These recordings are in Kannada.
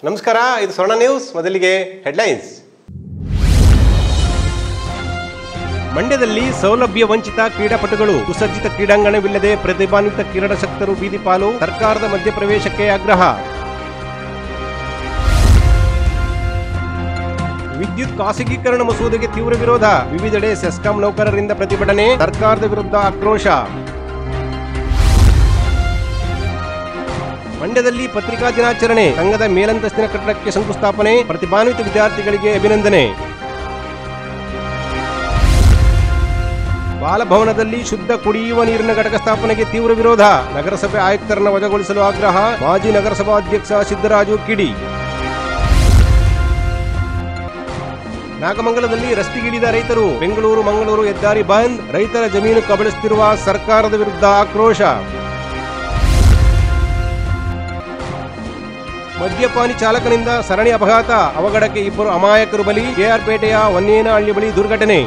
ನಮಸ್ಕಾರ ಇದು ಸ್ವರ್ಣ ನ್ಯೂಸ್ ಮೊದಲಿಗೆ ಹೆಡ್ಲೈನ್ಸ್ ಮಂಡ್ಯದಲ್ಲಿ ಸೌಲಭ್ಯ ವಂಚಿತ ಕ್ರೀಡಾಪಟುಗಳು ಸುಸಜ್ಜಿತ ಕ್ರೀಡಾಂಗಣವಿಲ್ಲದೆ ಪ್ರತಿಭಾನ್ವಿತ ಕ್ರೀಡಾಸಕ್ತರು ಬೀದಿ ಪಾಲು ಸರ್ಕಾರದ ಮಧ್ಯಪ್ರವೇಶಕ್ಕೆ ಆಗ್ರಹ ವಿದ್ಯುತ್ ಖಾಸಗೀಕರಣ ಮಸೂದೆಗೆ ತೀವ್ರ ವಿರೋಧ ವಿವಿಧೆಡೆ ಸೆಸ್ಕಾಂ ನೌಕರರಿಂದ ಪ್ರತಿಭಟನೆ ಸರ್ಕಾರದ ವಿರುದ್ಧ ಆಕ್ರೋಶ ಮಂಡ್ಯದಲ್ಲಿ ಪತ್ರಿಕಾ ದಿನಾಚರಣೆ ಸಂಘದ ಮೇಲಂತಸ್ತಿನ ಕಟ್ಟಡಕ್ಕೆ ಶಂಕುಸ್ಥಾಪನೆ ಪ್ರತಿಭಾನ್ವಿತ ವಿದ್ಯಾರ್ಥಿಗಳಿಗೆ ಅಭಿನಂದನೆ ಬಾಲಭವನದಲ್ಲಿ ಶುದ್ಧ ಕುಡಿಯುವ ನೀರಿನ ಘಟಕ ಸ್ಥಾಪನೆಗೆ ತೀವ್ರ ವಿರೋಧ ನಗರಸಭೆ ಆಯುಕ್ತರನ್ನು ವಜಾಗೊಳಿಸಲು ಆಗ್ರಹ ಮಾಜಿ ನಗರಸಭಾ ಅಧ್ಯಕ್ಷ ಸಿದ್ದರಾಜು ಕಿಡಿ ನಾಗಮಂಗಲದಲ್ಲಿ ರಸ್ತೆಗಿಳಿದ ರೈತರು ಬೆಂಗಳೂರು ಮಂಗಳೂರು ಹೆದ್ದಾರಿ ಬಂದ್ ರೈತರ ಜಮೀನು ಕಬಳಿಸುತ್ತಿರುವ ಸರ್ಕಾರದ ವಿರುದ್ಧ ಆಕ್ರೋಶ ಮದ್ಯಪಾನಿ ಚಾಲಕನಿಂದ ಸರಣಿ ಅಪಘಾತ ಅವಘಡಕ್ಕೆ ಇಬ್ಬರು ಅಮಾಯಕರು ಬಲಿ ಕೆಆರ್ಪೇಟೆಯ ವನ್ನೇನಹಳ್ಳಿ ಬಳಿ ದುರ್ಘಟನೆ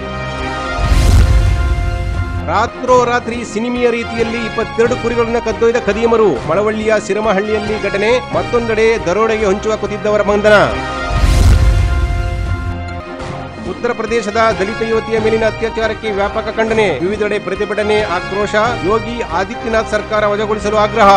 ರಾತ್ರೋರಾತ್ರಿ ಸಿನಿಮೆಯ ರೀತಿಯಲ್ಲಿ ಇಪ್ಪತ್ತೆರಡು ಕುರಿಗಳನ್ನು ಕದ್ದೊಯ್ದ ಕದಿಯಮರು ಮಳವಳ್ಳಿಯ ಸಿರಮಹಳ್ಳಿಯಲ್ಲಿ ಘಟನೆ ಮತ್ತೊಂದೆಡೆ ದರೋಡೆಗೆ ಹೊಂಚುವ ಕೂತಿದ್ದವರ ಬಂಧನ ಉತ್ತರ ಪ್ರದೇಶದ ದಲಿತ ಯುವತಿಯ ಮೇಲಿನ ಅತ್ಯಾಚಾರಕ್ಕೆ ವ್ಯಾಪಕ ಖಂಡನೆ ವಿವಿಧೆಡೆ ಪ್ರತಿಭಟನೆ ಆಕ್ರೋಶ ಯೋಗಿ ಆದಿತ್ಯನಾಥ್ ಸರ್ಕಾರ ವಜಾಗೊಳಿಸಲು ಆಗ್ರಹ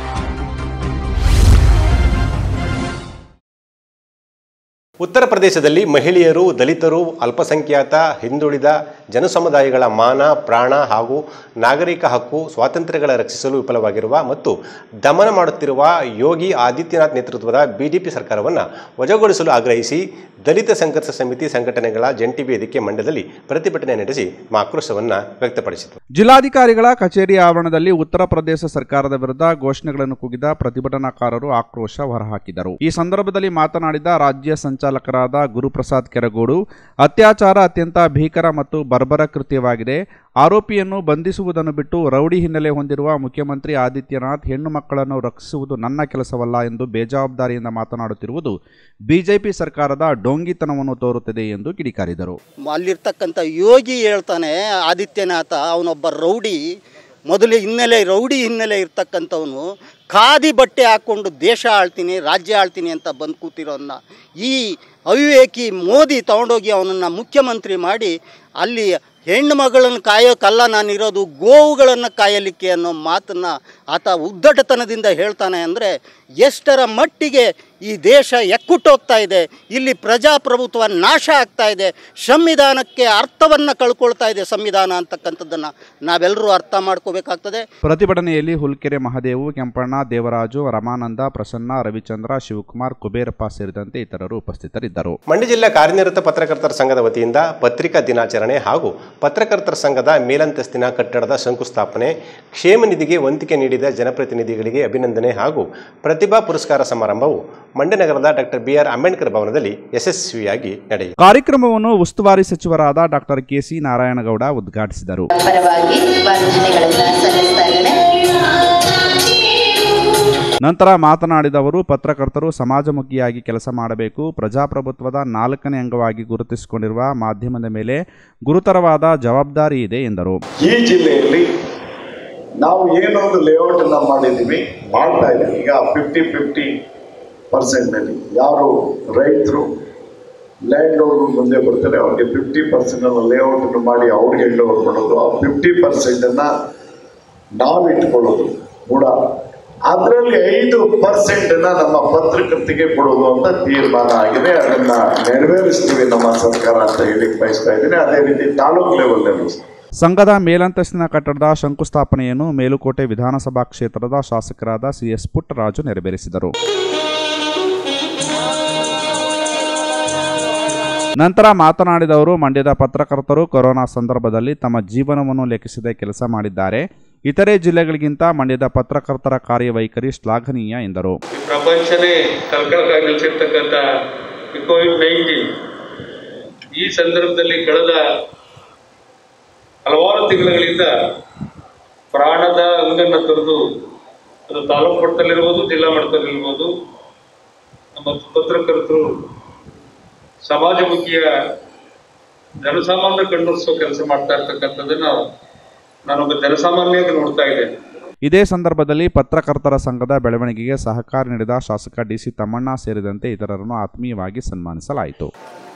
ಉತ್ತರ ಪ್ರದೇಶದಲ್ಲಿ ಮಹಿಳೆಯರು ದಲಿತರು ಅಲ್ಪಸಂಖ್ಯಾತ ಹಿಂದುಳಿದ ಜನಸಮುದಾಯಗಳ ಮಾನ ಪ್ರಾಣ ಹಾಗೂ ನಾಗರಿಕ ಹಕ್ಕು ಸ್ವಾತಂತ್ರ್ಯಗಳ ರಕ್ಷಿಸಲು ವಿಫಲವಾಗಿರುವ ಮತ್ತು ದಮನ ಮಾಡುತ್ತಿರುವ ಯೋಗಿ ಆದಿತ್ಯನಾಥ್ ನೇತೃತ್ವದ ಬಿಜೆಪಿ ಸರ್ಕಾರವನ್ನು ವಜಾಗೊಳಿಸಲು ಆಗ್ರಹಿಸಿ ದಲಿತ ಸಂಘರ್ಷ ಸಮಿತಿ ಸಂಘಟನೆಗಳ ಜಂಟಿ ವೇದಿಕೆ ಮಂಡ್ಯದಲ್ಲಿ ಪ್ರತಿಭಟನೆ ನಡೆಸಿ ಆಕ್ರೋಶವನ್ನು ವ್ಯಕ್ತಪಡಿಸಿತು ಜಿಲ್ಲಾಧಿಕಾರಿಗಳ ಕಚೇರಿ ಆವರಣದಲ್ಲಿ ಉತ್ತರ ಪ್ರದೇಶ ಸರ್ಕಾರದ ವಿರುದ್ಧ ಘೋಷಣೆಗಳನ್ನು ಕೂಗಿದ ಪ್ರತಿಭಟನಾಕಾರರು ಆಕ್ರೋಶ ಹೊರಹಾಕಿದರು ಈ ಸಂದರ್ಭದಲ್ಲಿ ಮಾತನಾಡಿದ ರಾಜ್ಯ ಸಂಚಾಲಕರಾದ ಗುರುಪ್ರಸಾದ್ ಕೆರಗೋಡು ಅತ್ಯಾಚಾರ ಅತ್ಯಂತ ಭೀಕರ ಮತ್ತು ಬರ್ಬರ ಕೃತ್ಯವಾಗಿದೆ ಆರೋಪಿಯನ್ನು ಬಂಧಿಸುವುದನ್ನು ಬಿಟ್ಟು ರೌಡಿ ಹಿನ್ನೆಲೆ ಹೊಂದಿರುವ ಮುಖ್ಯಮಂತ್ರಿ ಆದಿತ್ಯನಾಥ್ ಹೆಣ್ಣು ಮಕ್ಕಳನ್ನು ರಕ್ಷಿಸುವುದು ನನ್ನ ಕೆಲಸವಲ್ಲ ಎಂದು ಬೇಜವಾಬ್ದಾರಿಯಿಂದ ಮಾತನಾಡುತ್ತಿರುವುದು ಬಿಜೆಪಿ ಸರ್ಕಾರದ ಡೋಂಗಿತನವನ್ನು ತೋರುತ್ತದೆ ಎಂದು ಕಿಡಿಕಾರಿದರು ಅಲ್ಲಿರ್ತಕ್ಕಂಥ ಯೋಗಿ ಹೇಳ್ತಾನೆ ಆದಿತ್ಯನಾಥ ಅವನೊಬ್ಬ ರೌಡಿ ಮೊದಲು ಹಿನ್ನೆಲೆ ರೌಡಿ ಹಿನ್ನೆಲೆ ಇರ್ತಕ್ಕಂಥವನು ಖಾದಿ ಬಟ್ಟೆ ಹಾಕ್ಕೊಂಡು ದೇಶ ಆಳ್ತೀನಿ ರಾಜ್ಯ ಆಳ್ತೀನಿ ಅಂತ ಬಂದು ಕೂತಿರೋನ್ನ ಈ ಅವಿವೇಕಿ ಮೋದಿ ತಗೊಂಡೋಗಿ ಅವನನ್ನು ಮುಖ್ಯಮಂತ್ರಿ ಮಾಡಿ ಅಲ್ಲಿ ಹೆಣ್ಣು ಮಗಳನ್ನು ಕಾಯೋಕ್ಕಲ್ಲ ನಾನಿರೋದು ಗೋವುಗಳನ್ನು ಕಾಯಲಿಕ್ಕೆ ಅನ್ನೋ ಮಾತನ್ನು ಆತ ಉದ್ದಟತನದಿಂದ ಹೇಳ್ತಾನೆ ಅಂದರೆ ಎಷ್ಟರ ಮಟ್ಟಿಗೆ ಈ ದೇಶ ಎಕ್ಕುಟ್ಟೋಗ್ತಾ ಇದೆ ಇಲ್ಲಿ ಪ್ರಜಾಪ್ರಭುತ್ವ ನಾಶ ಆಗ್ತಾ ಇದೆ ಸಂವಿಧಾನಕ್ಕೆ ಅರ್ಥವನ್ನು ಕಳ್ಕೊಳ್ತಾ ಇದೆ ಸಂವಿಧಾನ ಅಂತಕ್ಕಂಥದ್ದನ್ನು ನಾವೆಲ್ಲರೂ ಅರ್ಥ ಮಾಡ್ಕೋಬೇಕಾಗ್ತದೆ ಪ್ರತಿಭಟನೆಯಲ್ಲಿ ಹುಲ್ಕೆರೆ ಮಹದೇವು ಕೆಂಪಣ್ಣ ದೇವರಾಜು ರಮಾನಂದ ಪ್ರಸನ್ನ ರವಿಚಂದ್ರ ಶಿವಕುಮಾರ್ ಕುಬೇರಪ್ಪ ಸೇರಿದಂತೆ ಇತರರು ಉಪಸ್ಥಿತರಿದ್ದರು ಮಂಡ್ಯ ಜಿಲ್ಲಾ ಕಾರ್ಯನಿರತ ಪತ್ರಕರ್ತರ ಸಂಘದ ವತಿಯಿಂದ ಪತ್ರಿಕಾ ದಿನಾಚರಣೆ ಹಾಗೂ ಪತ್ರಕರ್ತರ ಸಂಘದ ಮೇಲಂತಸ್ತಿನ ಕಟ್ಟಡದ ಶಂಕುಸ್ಥಾಪನೆ ಕ್ಷೇಮ ನಿಧಿಗೆ ವಂತಿಕೆ ನೀಡಿದ ಜನಪ್ರತಿನಿಧಿಗಳಿಗೆ ಅಭಿನಂದನೆ ಹಾಗೂ ಪ್ರತಿಭಾ ಪುರಸ್ಕಾರ ಸಮಾರಂಭವು ಮಂಡ್ಯ ನಗರದ ಡಾಕ್ಟರ್ ಬಿಆರ್ ಅಂಬೇಡ್ಕರ್ ಭವನದಲ್ಲಿ ಯಶಸ್ವಿಯಾಗಿ ನಡೆಯಿತು ಕಾರ್ಯಕ್ರಮವನ್ನು ಉಸ್ತುವಾರಿ ಸಚಿವರಾದ ಡಾಕ್ಟರ್ ಕೆಸಿ ನಾರಾಯಣಗೌಡ ಉದ್ಘಾಟಿಸಿದರು ಪರವಾಗಿ ವಂದನೆಗಳನ್ನು ಸಲ್ಲಿಸ್ತಾ ಇದ್ದೇನೆ ನಂತರ ಮಾತನಾಡಿದವರು ಪತ್ರಕರ್ತರು ಸಮಾಜಮುಖಿಯಾಗಿ ಕೆಲಸ ಮಾಡಬೇಕು ಪ್ರಜಾಪ್ರಭುತ್ವದ ನಾಲ್ಕನೇ ಅಂಗವಾಗಿ ಗುರುತಿಸಿಕೊಂಡಿರುವ ಮಾಧ್ಯಮದ ಮೇಲೆ ಗುರುತರವಾದ ಜವಾಬ್ದಾರಿ ಇದೆ ಎಂದರು ಈ ಜಿಲ್ಲೆಯಲ್ಲಿ ನಾವು ಏನೊಂದು ಲೇಔಟನ್ನು ಮಾಡಿದ್ದೀವಿ ಮಾಡ್ತಾ ಇದ್ದೀವಿ ಈಗ ಫಿಫ್ಟಿ ಫಿಫ್ಟಿ ಪರ್ಸೆಂಟ್ನಲ್ಲಿ ಯಾರು ರೈತರು ಲ್ಯಾಂಡ್ ಓನರ್ ಮುಂದೆ ಬರ್ತಾರೆ ಅವ್ರಿಗೆ ಫಿಫ್ಟಿ ಪರ್ಸೆಂಟ್ ಲೇಔಟನ್ನು ಮಾಡಿ ಅವ್ರಿಗೆ ಹ್ಯಾಂಡ್ ಓವರ್ ಮಾಡೋದು ಆ ಫಿಫ್ಟಿ ಪರ್ಸೆಂಟನ್ನು ನಾವು ಇಟ್ಕೊಳ್ಳೋದು ಕೂಡ ಅದರಲ್ಲಿ ಐದು ಪರ್ಸೆಂಟನ್ನು ನಮ್ಮ ಪತ್ರಕರ್ತಿಗೆ ಕೊಡೋದು ಅಂತ ತೀರ್ಮಾನ ಆಗಿದೆ ಅದನ್ನು ನೆರವೇರಿಸ್ತೀವಿ ನಮ್ಮ ಸರ್ಕಾರ ಅಂತ ಹೇಳಿಕ್ಕೆ ಬಯಸ್ತಾ ಇದ್ದೀನಿ ಅದೇ ರೀತಿ ತಾಲೂಕು ಲೆವೆಲ್ನಲ್ಲೂ ಸಹ ಸಂಘದ ಮೇಲಂತಸ್ತಿನ ಕಟ್ಟಡದ ಶಂಕುಸ್ಥಾಪನೆಯನ್ನು ಮೇಲುಕೋಟೆ ವಿಧಾನಸಭಾ ಕ್ಷೇತ್ರದ ಶಾಸಕರಾದ ಸಿಎಸ್ ಪುಟ್ಟರಾಜು ನೆರವೇರಿಸಿದರು ನಂತರ ಮಾತನಾಡಿದವರು ಮಂಡ್ಯದ ಪತ್ರಕರ್ತರು ಕೊರೋನಾ ಸಂದರ್ಭದಲ್ಲಿ ತಮ್ಮ ಜೀವನವನ್ನು ಲೆಕ್ಕಿಸದೆ ಕೆಲಸ ಮಾಡಿದ್ದಾರೆ ಇತರೆ ಜಿಲ್ಲೆಗಳಿಗಿಂತ ಮಂಡ್ಯದ ಪತ್ರಕರ್ತರ ಕಾರ್ಯವೈಖರಿ ಶ್ಲಾಘನೀಯ ಎಂದರು ಈ ಪ್ರಪಂಚನೇ ಕಲ್ಕಳಕ್ಕಾಗಿ ನಿಲ್ಸಿರ್ತಕ್ಕಂಥ ಈ ಕೋವಿಡ್ ನೈನ್ಟೀನ್ ಈ ಸಂದರ್ಭದಲ್ಲಿ ಕಳೆದ ಹಲವಾರು ತಿಂಗಳುಗಳಿಂದ ಪ್ರಾಣದ ಅಂಗನ್ನು ತೊರೆದು ಅದು ತಾಲೂಕು ಮಟ್ಟದಲ್ಲಿರ್ಬೋದು ಜಿಲ್ಲಾ ಮಟ್ಟದಲ್ಲಿರ್ಬೋದು ನಮ್ಮ ಪತ್ರಕರ್ತರು ಸಮಾಜಮುಖಿಯ ಜನಸಾಮಾನ್ಯ ಕಣ್ಣೊರೆಸೋ ಕೆಲಸ ಮಾಡ್ತಾ ಇರ್ತಕ್ಕಂಥದ್ದನ್ನ ನಾನೊಬ್ಬ ಜನಸಾಮಾನ್ಯವಾಗಿ ನೋಡ್ತಾ ಇದ್ದೇನೆ ಇದೇ ಸಂದರ್ಭದಲ್ಲಿ ಪತ್ರಕರ್ತರ ಸಂಘದ ಬೆಳವಣಿಗೆಗೆ ಸಹಕಾರ ನೀಡಿದ ಶಾಸಕ ಡಿಸಿ ತಮ್ಮಣ್ಣ ಸೇರಿದಂತೆ ಇತರರನ್ನು ಆತ್ಮೀಯವಾಗಿ ಸನ್ಮಾನಿಸಲಾಯಿತು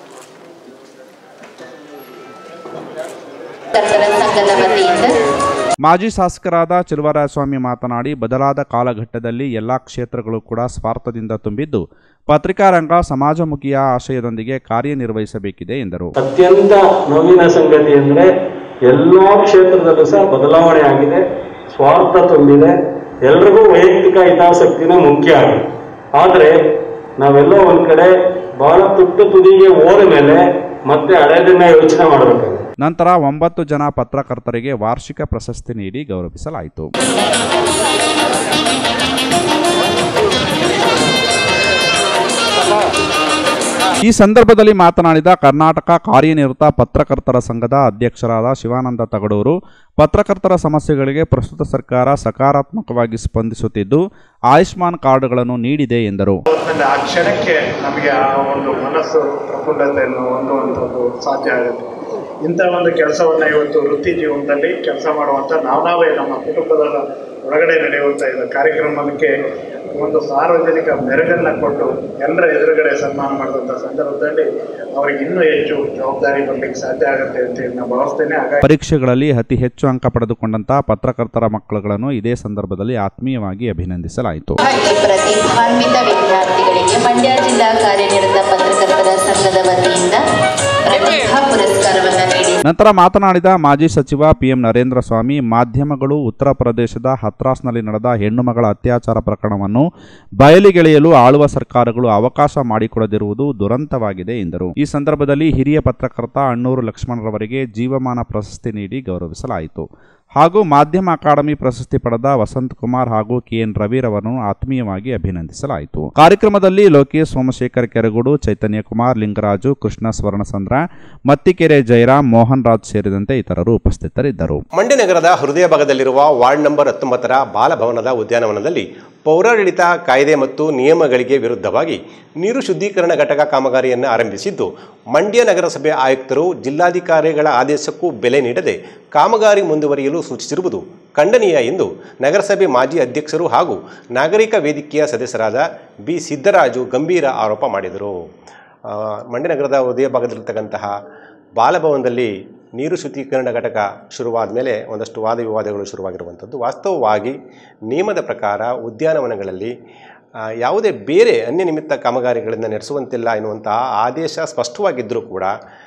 ಕರ್ತರ ಸಂಘದ ವತಿಯಿಂದ ಮಾಜಿ ಶಾಸಕರಾದ ಚೆಲುವರಾಯಸ್ವಾಮಿ ಮಾತನಾಡಿ ಬದಲಾದ ಕಾಲಘಟ್ಟದಲ್ಲಿ ಎಲ್ಲ ಕ್ಷೇತ್ರಗಳು ಕೂಡ ಸ್ವಾರ್ಥದಿಂದ ತುಂಬಿದ್ದು ಪತ್ರಿಕಾ ರಂಗ ಸಮಾಜಮುಖಿಯ ಆಶಯದೊಂದಿಗೆ ಕಾರ್ಯನಿರ್ವಹಿಸಬೇಕಿದೆ ಎಂದರು ಅತ್ಯಂತ ನೋವಿನ ಸಂಗತಿ ಅಂದ್ರೆ ಎಲ್ಲಾ ಕ್ಷೇತ್ರದಲ್ಲೂ ಸಹ ಬದಲಾವಣೆ ಆಗಿದೆ ಸ್ವಾರ್ಥ ತುಂಬಿದೆ ಎಲ್ರಿಗೂ ವೈಯಕ್ತಿಕ ಹಿತಾಸಕ್ತಿನ ಮುಖ್ಯ ಆಗಿದೆ ಆದ್ರೆ ನಾವೆಲ್ಲೋ ಒಂದ್ ಕಡೆ ಬಹಳ ತುಟ್ಟ ತುದಿಗೆ ಹೋದ ಮೇಲೆ ಮತ್ತೆ ಹಳೆದನ್ನ ಯೋಚನೆ ಮಾಡಬೇಕಾಗುತ್ತೆ ನಂತರ ಒಂಬತ್ತು ಜನ ಪತ್ರಕರ್ತರಿಗೆ ವಾರ್ಷಿಕ ಪ್ರಶಸ್ತಿ ನೀಡಿ ಗೌರವಿಸಲಾಯಿತು ಈ ಸಂದರ್ಭದಲ್ಲಿ ಮಾತನಾಡಿದ ಕರ್ನಾಟಕ ಕಾರ್ಯನಿರತ ಪತ್ರಕರ್ತರ ಸಂಘದ ಅಧ್ಯಕ್ಷರಾದ ಶಿವಾನಂದ ತಗಡೂರು ಪತ್ರಕರ್ತರ ಸಮಸ್ಯೆಗಳಿಗೆ ಪ್ರಸ್ತುತ ಸರ್ಕಾರ ಸಕಾರಾತ್ಮಕವಾಗಿ ಸ್ಪಂದಿಸುತ್ತಿದ್ದು ಆಯುಷ್ಮಾನ್ ಕಾರ್ಡ್ಗಳನ್ನು ನೀಡಿದೆ ಎಂದರು ಆಮೇಲೆ ಆ ಕ್ಷಣಕ್ಕೆ ನಮಗೆ ಆ ಒಂದು ಮನಸ್ಸು ಪ್ರಫುಲ್ಲತೆಯನ್ನು ಹೊಂದುವಂಥದ್ದು ಸಾಧ್ಯ ಆಗುತ್ತೆ ಇಂಥ ಒಂದು ಕೆಲಸವನ್ನ ಇವತ್ತು ವೃತ್ತಿ ಜೀವನದಲ್ಲಿ ಕೆಲಸ ಮಾಡುವಂಥ ನಾವು ನಾವೇ ನಮ್ಮ ಕುಟುಂಬದ ಒಳಗಡೆ ನಡೆಯುವಂಥ ಇದು ಕಾರ್ಯಕ್ರಮಕ್ಕೆ ಒಂದು ಸಾರ್ವಜನಿಕ ಮೆರುಗನ್ನು ಕೊಟ್ಟು ಎಲ್ಲರ ಎದುರುಗಡೆ ಸನ್ಮಾನ ಮಾಡಿದಂಥ ಸಂದರ್ಭದಲ್ಲಿ ಅವರಿಗೆ ಇನ್ನೂ ಹೆಚ್ಚು ಜವಾಬ್ದಾರಿ ಬರಲಿಕ್ಕೆ ಸಾಧ್ಯ ಆಗುತ್ತೆ ಅಂತ ಹೇಳಿ ನಾನು ಭಾವಿಸ್ತೇನೆ ಹಾಗಾಗಿ ಪರೀಕ್ಷೆಗಳಲ್ಲಿ ಅತಿ ಹೆಚ್ಚು ಅಂಕ ಪಡೆದುಕೊಂಡಂತಹ ಪತ್ರಕರ್ತರ ಮಕ್ಕಳುಗಳನ್ನು ಇದೇ ಸಂದರ್ಭದಲ್ಲಿ ಆತ್ಮೀಯವಾಗಿ ಅಭಿನಂದಿಸಲಾಯಿತು ಹಾಗೆ ಪ್ರತಿಭಾನ್ವಿತ ವಿದ್ಯಾರ್ಥಿಗಳಿಗೆ ಮಂಡ್ಯ ಜಿಲ್ಲಾ ಕಾರ್ಯನಿರತ ಪತ್ರಕರ್ತರ ಸಂಘದ ವತಿಯಿಂದ ಪ್ರತಿಭಾ ಪುರಸ್ಕಾರವನ್ನು ನೀಡಿ ನಂತರ ಮಾತನಾಡಿದ ಮಾಜಿ ಸಚಿವ ಪಿಎಂ ನರೇಂದ್ರ ಸ್ವಾಮಿ ಮಾಧ್ಯಮಗಳು ಉತ್ತರ ಪ್ರದೇಶದ ಹತ್ರಾಸ್ನಲ್ಲಿ ನಡೆದ ಹೆಣ್ಣು ಮಗಳ ಅತ್ಯಾಚಾರ ಪ್ರಕರಣವನ್ನು ಬಯಲಿಗೆಳೆಯಲು ಆಳುವ ಸರ್ಕಾರಗಳು ಅವಕಾಶ ಮಾಡಿಕೊಡದಿರುವುದು ದುರಂತವಾಗಿದೆ ಎಂದರು ಈ ಸಂದರ್ಭದಲ್ಲಿ ಹಿರಿಯ ಪತ್ರಕರ್ತ ಅಣ್ಣೂರು ಲಕ್ಷ್ಮಣರವರಿಗೆ ಜೀವಮಾನ ಪ್ರಶಸ್ತಿ ನೀಡಿ ಗೌರವಿಸಲಾಯಿತು ಹಾಗೂ ಮಾಧ್ಯಮ ಅಕಾಡೆಮಿ ಪ್ರಶಸ್ತಿ ಪಡೆದ ವಸಂತ್ ಕುಮಾರ್ ಹಾಗೂ ಕೆಎನ್ ರವಿರವರನ್ನು ಆತ್ಮೀಯವಾಗಿ ಅಭಿನಂದಿಸಲಾಯಿತು ಕಾರ್ಯಕ್ರಮದಲ್ಲಿ ಲೋಕೇಶ್ ಸೋಮಶೇಖರ್ ಕೆರಗೋಡು ಚೈತನ್ಯ ಕುಮಾರ್ ಲಿಂಗರಾಜು ಕೃಷ್ಣ ಸ್ವರ್ಣಚಂದ್ರ ಮತ್ತಿಕೆರೆ ಜಯರಾಮ್ ಮೋಹನ್ ರಾಜ್ ಸೇರಿದಂತೆ ಇತರರು ಉಪಸ್ಥಿತರಿದ್ದರು ಮಂಡ್ಯ ನಗರದ ಹೃದಯ ಭಾಗದಲ್ಲಿರುವ ವಾರ್ಡ್ ನಂಬರ್ ಹತ್ತೊಂಬತ್ತರ ಬಾಲಭವನದ ಉದ್ಯಾನವನದಲ್ಲಿ ಪೌರಾಡಳಿತ ಕಾಯ್ದೆ ಮತ್ತು ನಿಯಮಗಳಿಗೆ ವಿರುದ್ಧವಾಗಿ ನೀರು ಶುದ್ಧೀಕರಣ ಘಟಕ ಕಾಮಗಾರಿಯನ್ನು ಆರಂಭಿಸಿದ್ದು ಮಂಡ್ಯ ನಗರಸಭೆ ಆಯುಕ್ತರು ಜಿಲ್ಲಾಧಿಕಾರಿಗಳ ಆದೇಶಕ್ಕೂ ಬೆಲೆ ನೀಡದೆ ಕಾಮಗಾರಿ ಮುಂದುವರಿಯಲು ಸೂಚಿಸಿರುವುದು ಖಂಡನೀಯ ಎಂದು ನಗರಸಭೆ ಮಾಜಿ ಅಧ್ಯಕ್ಷರು ಹಾಗೂ ನಾಗರಿಕ ವೇದಿಕೆಯ ಸದಸ್ಯರಾದ ಬಿ ಸಿದ್ದರಾಜು ಗಂಭೀರ ಆರೋಪ ಮಾಡಿದರು ಆ, ಮಂಡ್ಯ ನಗರದ ಹೃದಯ ಭಾಗದಲ್ಲಿರ್ತಕ್ಕಂತಹ ಬಾಲಭವನದಲ್ಲಿ ನೀರು ಶುದ್ಧೀಕರಣ ಘಟಕ ಶುರುವಾದ ಮೇಲೆ ಒಂದಷ್ಟು ವಾದ ವಿವಾದಗಳು ಶುರುವಾಗಿರುವಂಥದ್ದು ವಾಸ್ತವವಾಗಿ ನಿಯಮದ ಪ್ರಕಾರ ಉದ್ಯಾನವನಗಳಲ್ಲಿ ಆ, ಯಾವುದೇ ಬೇರೆ ಅನ್ಯ ನಿಮಿತ್ತ ಕಾಮಗಾರಿಗಳನ್ನು ನಡೆಸುವಂತಿಲ್ಲ ಎನ್ನುವಂತಹ ಆದೇಶ ಸ್ಪಷ್ಟವಾಗಿದ್ದರೂ ಕೂಡ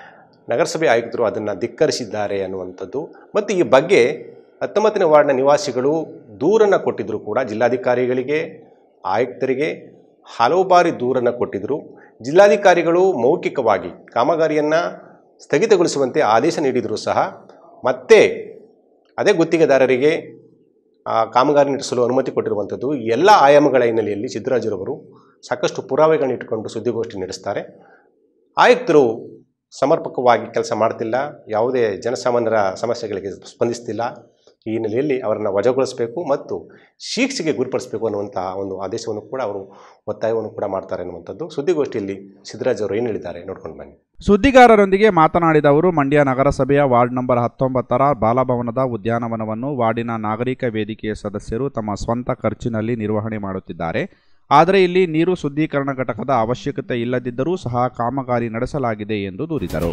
ನಗರಸಭೆ ಆಯುಕ್ತರು ಅದನ್ನು ಧಿಕ್ಕರಿಸಿದ್ದಾರೆ ಅನ್ನುವಂಥದ್ದು ಮತ್ತು ಈ ಬಗ್ಗೆ ಹತ್ತೊಂಬತ್ತನೇ ವಾರ್ಡ್ನ ನಿವಾಸಿಗಳು ದೂರನ್ನು ಕೊಟ್ಟಿದ್ದರೂ ಕೂಡ ಜಿಲ್ಲಾಧಿಕಾರಿಗಳಿಗೆ ಆಯುಕ್ತರಿಗೆ ಹಲವು ಬಾರಿ ದೂರನ್ನು ಕೊಟ್ಟಿದ್ದರು ಜಿಲ್ಲಾಧಿಕಾರಿಗಳು ಮೌಖಿಕವಾಗಿ ಕಾಮಗಾರಿಯನ್ನು ಸ್ಥಗಿತಗೊಳಿಸುವಂತೆ ಆದೇಶ ನೀಡಿದರೂ ಸಹ ಮತ್ತೆ ಅದೇ ಗುತ್ತಿಗೆದಾರರಿಗೆ ಆ ಕಾಮಗಾರಿ ನಡೆಸಲು ಅನುಮತಿ ಕೊಟ್ಟಿರುವಂಥದ್ದು ಎಲ್ಲ ಆಯಾಮಗಳ ಹಿನ್ನೆಲೆಯಲ್ಲಿ ಸಿದ್ದರಾಜರವರು ಸಾಕಷ್ಟು ಪುರಾವೆಗಳನ್ನ ಇಟ್ಟುಕೊಂಡು ಸುದ್ದಿಗೋಷ್ಠಿ ನಡೆಸ್ತಾರೆ ಆಯುಕ್ತರು ಸಮರ್ಪಕವಾಗಿ ಕೆಲಸ ಮಾಡ್ತಿಲ್ಲ ಯಾವುದೇ ಜನಸಾಮಾನ್ಯರ ಸಮಸ್ಯೆಗಳಿಗೆ ಸ್ಪಂದಿಸ್ತಿಲ್ಲ ಈ ಹಿನ್ನೆಲೆಯಲ್ಲಿ ಅವರನ್ನು ವಜಾಗೊಳಿಸಬೇಕು ಮತ್ತು ಶಿಕ್ಷೆಗೆ ಗುರಿಪಡಿಸಬೇಕು ಅನ್ನುವಂಥ ಒಂದು ಆದೇಶವನ್ನು ಕೂಡ ಅವರು ಒತ್ತಾಯವನ್ನು ಕೂಡ ಮಾಡ್ತಾರೆ ಅನ್ನುವಂಥದ್ದು ಸುದ್ದಿಗೋಷ್ಠಿಯಲ್ಲಿ ಸಿದ್ದರಾಜ್ ಅವರು ಏನು ಹೇಳಿದ್ದಾರೆ ನೋಡ್ಕೊಂಡು ಬನ್ನಿ ಸುದ್ದಿಗಾರರೊಂದಿಗೆ ಮಾತನಾಡಿದ ಅವರು ಮಂಡ್ಯ ನಗರಸಭೆಯ ವಾರ್ಡ್ ನಂಬರ್ ಹತ್ತೊಂಬತ್ತರ ಬಾಲಭವನದ ಉದ್ಯಾನವನವನ್ನು ವಾರ್ಡಿನ ನಾಗರಿಕ ವೇದಿಕೆಯ ಸದಸ್ಯರು ತಮ್ಮ ಸ್ವಂತ ಖರ್ಚಿನಲ್ಲಿ ನಿರ್ವಹಣೆ ಮಾಡುತ್ತಿದ್ದಾರೆ ಆದರೆ ಇಲ್ಲಿ ನೀರು ಶುದ್ಧೀಕರಣ ಘಟಕದ ಅವಶ್ಯಕತೆ ಇಲ್ಲದಿದ್ದರೂ ಸಹ ಕಾಮಗಾರಿ ನಡೆಸಲಾಗಿದೆ ಎಂದು ದೂರಿದರು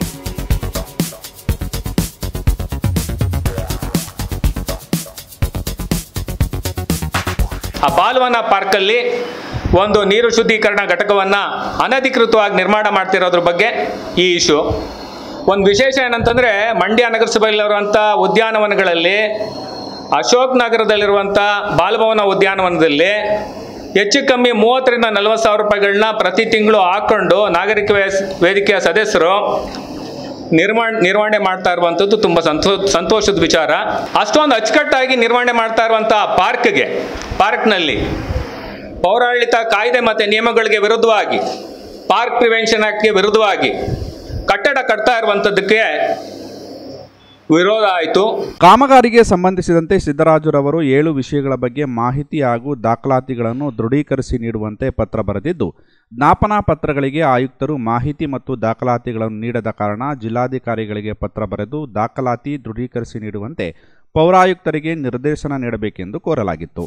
ಆ ಬಾಲವನ ಪಾರ್ಕಲ್ಲಿ ಒಂದು ನೀರು ಶುದ್ಧೀಕರಣ ಘಟಕವನ್ನು ಅನಧಿಕೃತವಾಗಿ ನಿರ್ಮಾಣ ಮಾಡ್ತಿರೋದ್ರ ಬಗ್ಗೆ ಈ ಇಶ್ಯೂ ಒಂದು ವಿಶೇಷ ಏನಂತಂದರೆ ಮಂಡ್ಯ ನಗರಸಭೆಯಲ್ಲಿರುವಂಥ ಉದ್ಯಾನವನಗಳಲ್ಲಿ ಅಶೋಕ್ ನಗರದಲ್ಲಿರುವಂಥ ಬಾಲಭವನ ಉದ್ಯಾನವನದಲ್ಲಿ ಹೆಚ್ಚು ಕಮ್ಮಿ ಮೂವತ್ತರಿಂದ ನಲವತ್ತು ಸಾವಿರ ರೂಪಾಯಿಗಳನ್ನ ಪ್ರತಿ ತಿಂಗಳು ಹಾಕ್ಕೊಂಡು ನಾಗರಿಕ ವೇ- ವೇದಿಕೆಯ ಸದಸ್ಯರು ನಿರ್ಮಾಣ ನಿರ್ವಹಣೆ ಮಾಡ್ತಾ ಇರುವಂಥದ್ದು ತುಂಬ ಸಂತೋ ಸಂತೋಷದ ವಿಚಾರ ಅಷ್ಟೊಂದು ಅಚ್ಚುಕಟ್ಟಾಗಿ ನಿರ್ವಹಣೆ ಮಾಡ್ತಾ ಇರುವಂಥ ಪಾರ್ಕ್ಗೆ ಪಾರ್ಕ್ನಲ್ಲಿ ಪೌರಾಡಳಿತ ಕಾಯ್ದೆ ಮತ್ತು ನಿಯಮಗಳಿಗೆ ವಿರುದ್ಧವಾಗಿ ಪಾರ್ಕ್ ಪ್ರಿವೆನ್ಷನ್ ಆ್ಯಕ್ಟ್ಗೆ ವಿರುದ್ಧವಾಗಿ ಕಟ್ಟಡ ಕಟ್ತಾ ಇರುವಂಥದ್ದಕ್ಕೆ ವಿರೋಧ ಆಯಿತು ಕಾಮಗಾರಿಗೆ ಸಂಬಂಧಿಸಿದಂತೆ ಸಿದ್ದರಾಜುರವರು ಏಳು ವಿಷಯಗಳ ಬಗ್ಗೆ ಮಾಹಿತಿ ಹಾಗೂ ದಾಖಲಾತಿಗಳನ್ನು ದೃಢೀಕರಿಸಿ ನೀಡುವಂತೆ ಪತ್ರ ಬರೆದಿದ್ದು ಜ್ಞಾಪನಾ ಪತ್ರಗಳಿಗೆ ಆಯುಕ್ತರು ಮಾಹಿತಿ ಮತ್ತು ದಾಖಲಾತಿಗಳನ್ನು ನೀಡದ ಕಾರಣ ಜಿಲ್ಲಾಧಿಕಾರಿಗಳಿಗೆ ಪತ್ರ ಬರೆದು ದಾಖಲಾತಿ ದೃಢೀಕರಿಸಿ ನೀಡುವಂತೆ ಪೌರಾಯುಕ್ತರಿಗೆ ನಿರ್ದೇಶನ ನೀಡಬೇಕೆಂದು ಕೋರಲಾಗಿತ್ತು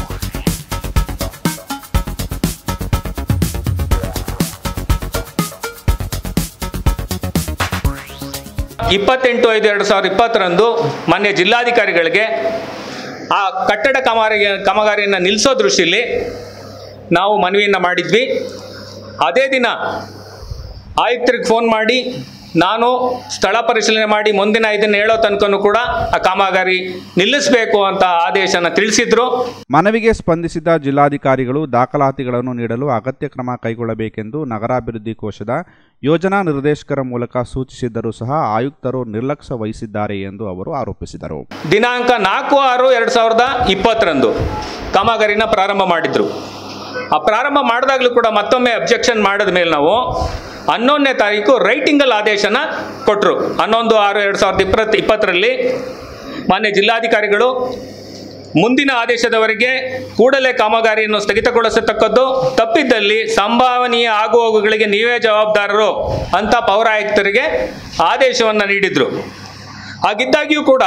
ಇಪ್ಪತ್ತೆಂಟು ಐದು ಎರಡು ಸಾವಿರದ ಇಪ್ಪತ್ತರಂದು ಮಾನ್ಯ ಜಿಲ್ಲಾಧಿಕಾರಿಗಳಿಗೆ ಆ ಕಟ್ಟಡ ಕಾಮಗಾರಿ ಕಾಮಗಾರಿಯನ್ನು ನಿಲ್ಲಿಸೋ ದೃಷ್ಟಿಯಲ್ಲಿ ನಾವು ಮನವಿಯನ್ನು ಮಾಡಿದ್ವಿ ಅದೇ ದಿನ ಆಯುಕ್ತರಿಗೆ ಫೋನ್ ಮಾಡಿ ನಾನು ಸ್ಥಳ ಪರಿಶೀಲನೆ ಮಾಡಿ ಮುಂದಿನ ಇದನ್ನು ಹೇಳೋ ತನಕನೂ ಕೂಡ ಆ ಕಾಮಗಾರಿ ನಿಲ್ಲಿಸಬೇಕು ಅಂತ ಆದೇಶನ ತಿಳಿಸಿದ್ರು ಮನವಿಗೆ ಸ್ಪಂದಿಸಿದ ಜಿಲ್ಲಾಧಿಕಾರಿಗಳು ದಾಖಲಾತಿಗಳನ್ನು ನೀಡಲು ಅಗತ್ಯ ಕ್ರಮ ಕೈಗೊಳ್ಳಬೇಕೆಂದು ನಗರಾಭಿವೃದ್ಧಿ ಕೋಶದ ಯೋಜನಾ ನಿರ್ದೇಶಕರ ಮೂಲಕ ಸೂಚಿಸಿದ್ದರೂ ಸಹ ಆಯುಕ್ತರು ನಿರ್ಲಕ್ಷ್ಯ ವಹಿಸಿದ್ದಾರೆ ಎಂದು ಅವರು ಆರೋಪಿಸಿದರು ದಿನಾಂಕ ನಾಲ್ಕು ಆರು ಎರಡು ಸಾವಿರದ ಇಪ್ಪತ್ತರಂದು ಕಾಮಗಾರಿನ ಪ್ರಾರಂಭ ಮಾಡಿದ್ರು ಆ ಪ್ರಾರಂಭ ಮಾಡಿದಾಗಲೂ ಕೂಡ ಮತ್ತೊಮ್ಮೆ ಅಬ್ಜೆಕ್ಷನ್ ಮಾಡಿದ ಮೇಲೆ ನಾವು ಹನ್ನೊಂದನೇ ತಾರೀಕು ರೈಟಿಂಗಲ್ಲಿ ಆದೇಶನ ಕೊಟ್ಟರು ಹನ್ನೊಂದು ಆರು ಎರಡು ಸಾವಿರದ ಇಪ್ಪತ್ತು ಇಪ್ಪತ್ತರಲ್ಲಿ ಮಾನ್ಯ ಜಿಲ್ಲಾಧಿಕಾರಿಗಳು ಮುಂದಿನ ಆದೇಶದವರೆಗೆ ಕೂಡಲೇ ಕಾಮಗಾರಿಯನ್ನು ಸ್ಥಗಿತಗೊಳಿಸತಕ್ಕದ್ದು ತಪ್ಪಿದ್ದಲ್ಲಿ ಸಂಭಾವನೀಯ ಆಗುಹೋಗುಗಳಿಗೆ ನೀವೇ ಜವಾಬ್ದಾರರು ಅಂತ ಪೌರಾಯುಕ್ತರಿಗೆ ಆದೇಶವನ್ನು ನೀಡಿದ್ರು ಹಾಗಿದ್ದಾಗ್ಯೂ ಕೂಡ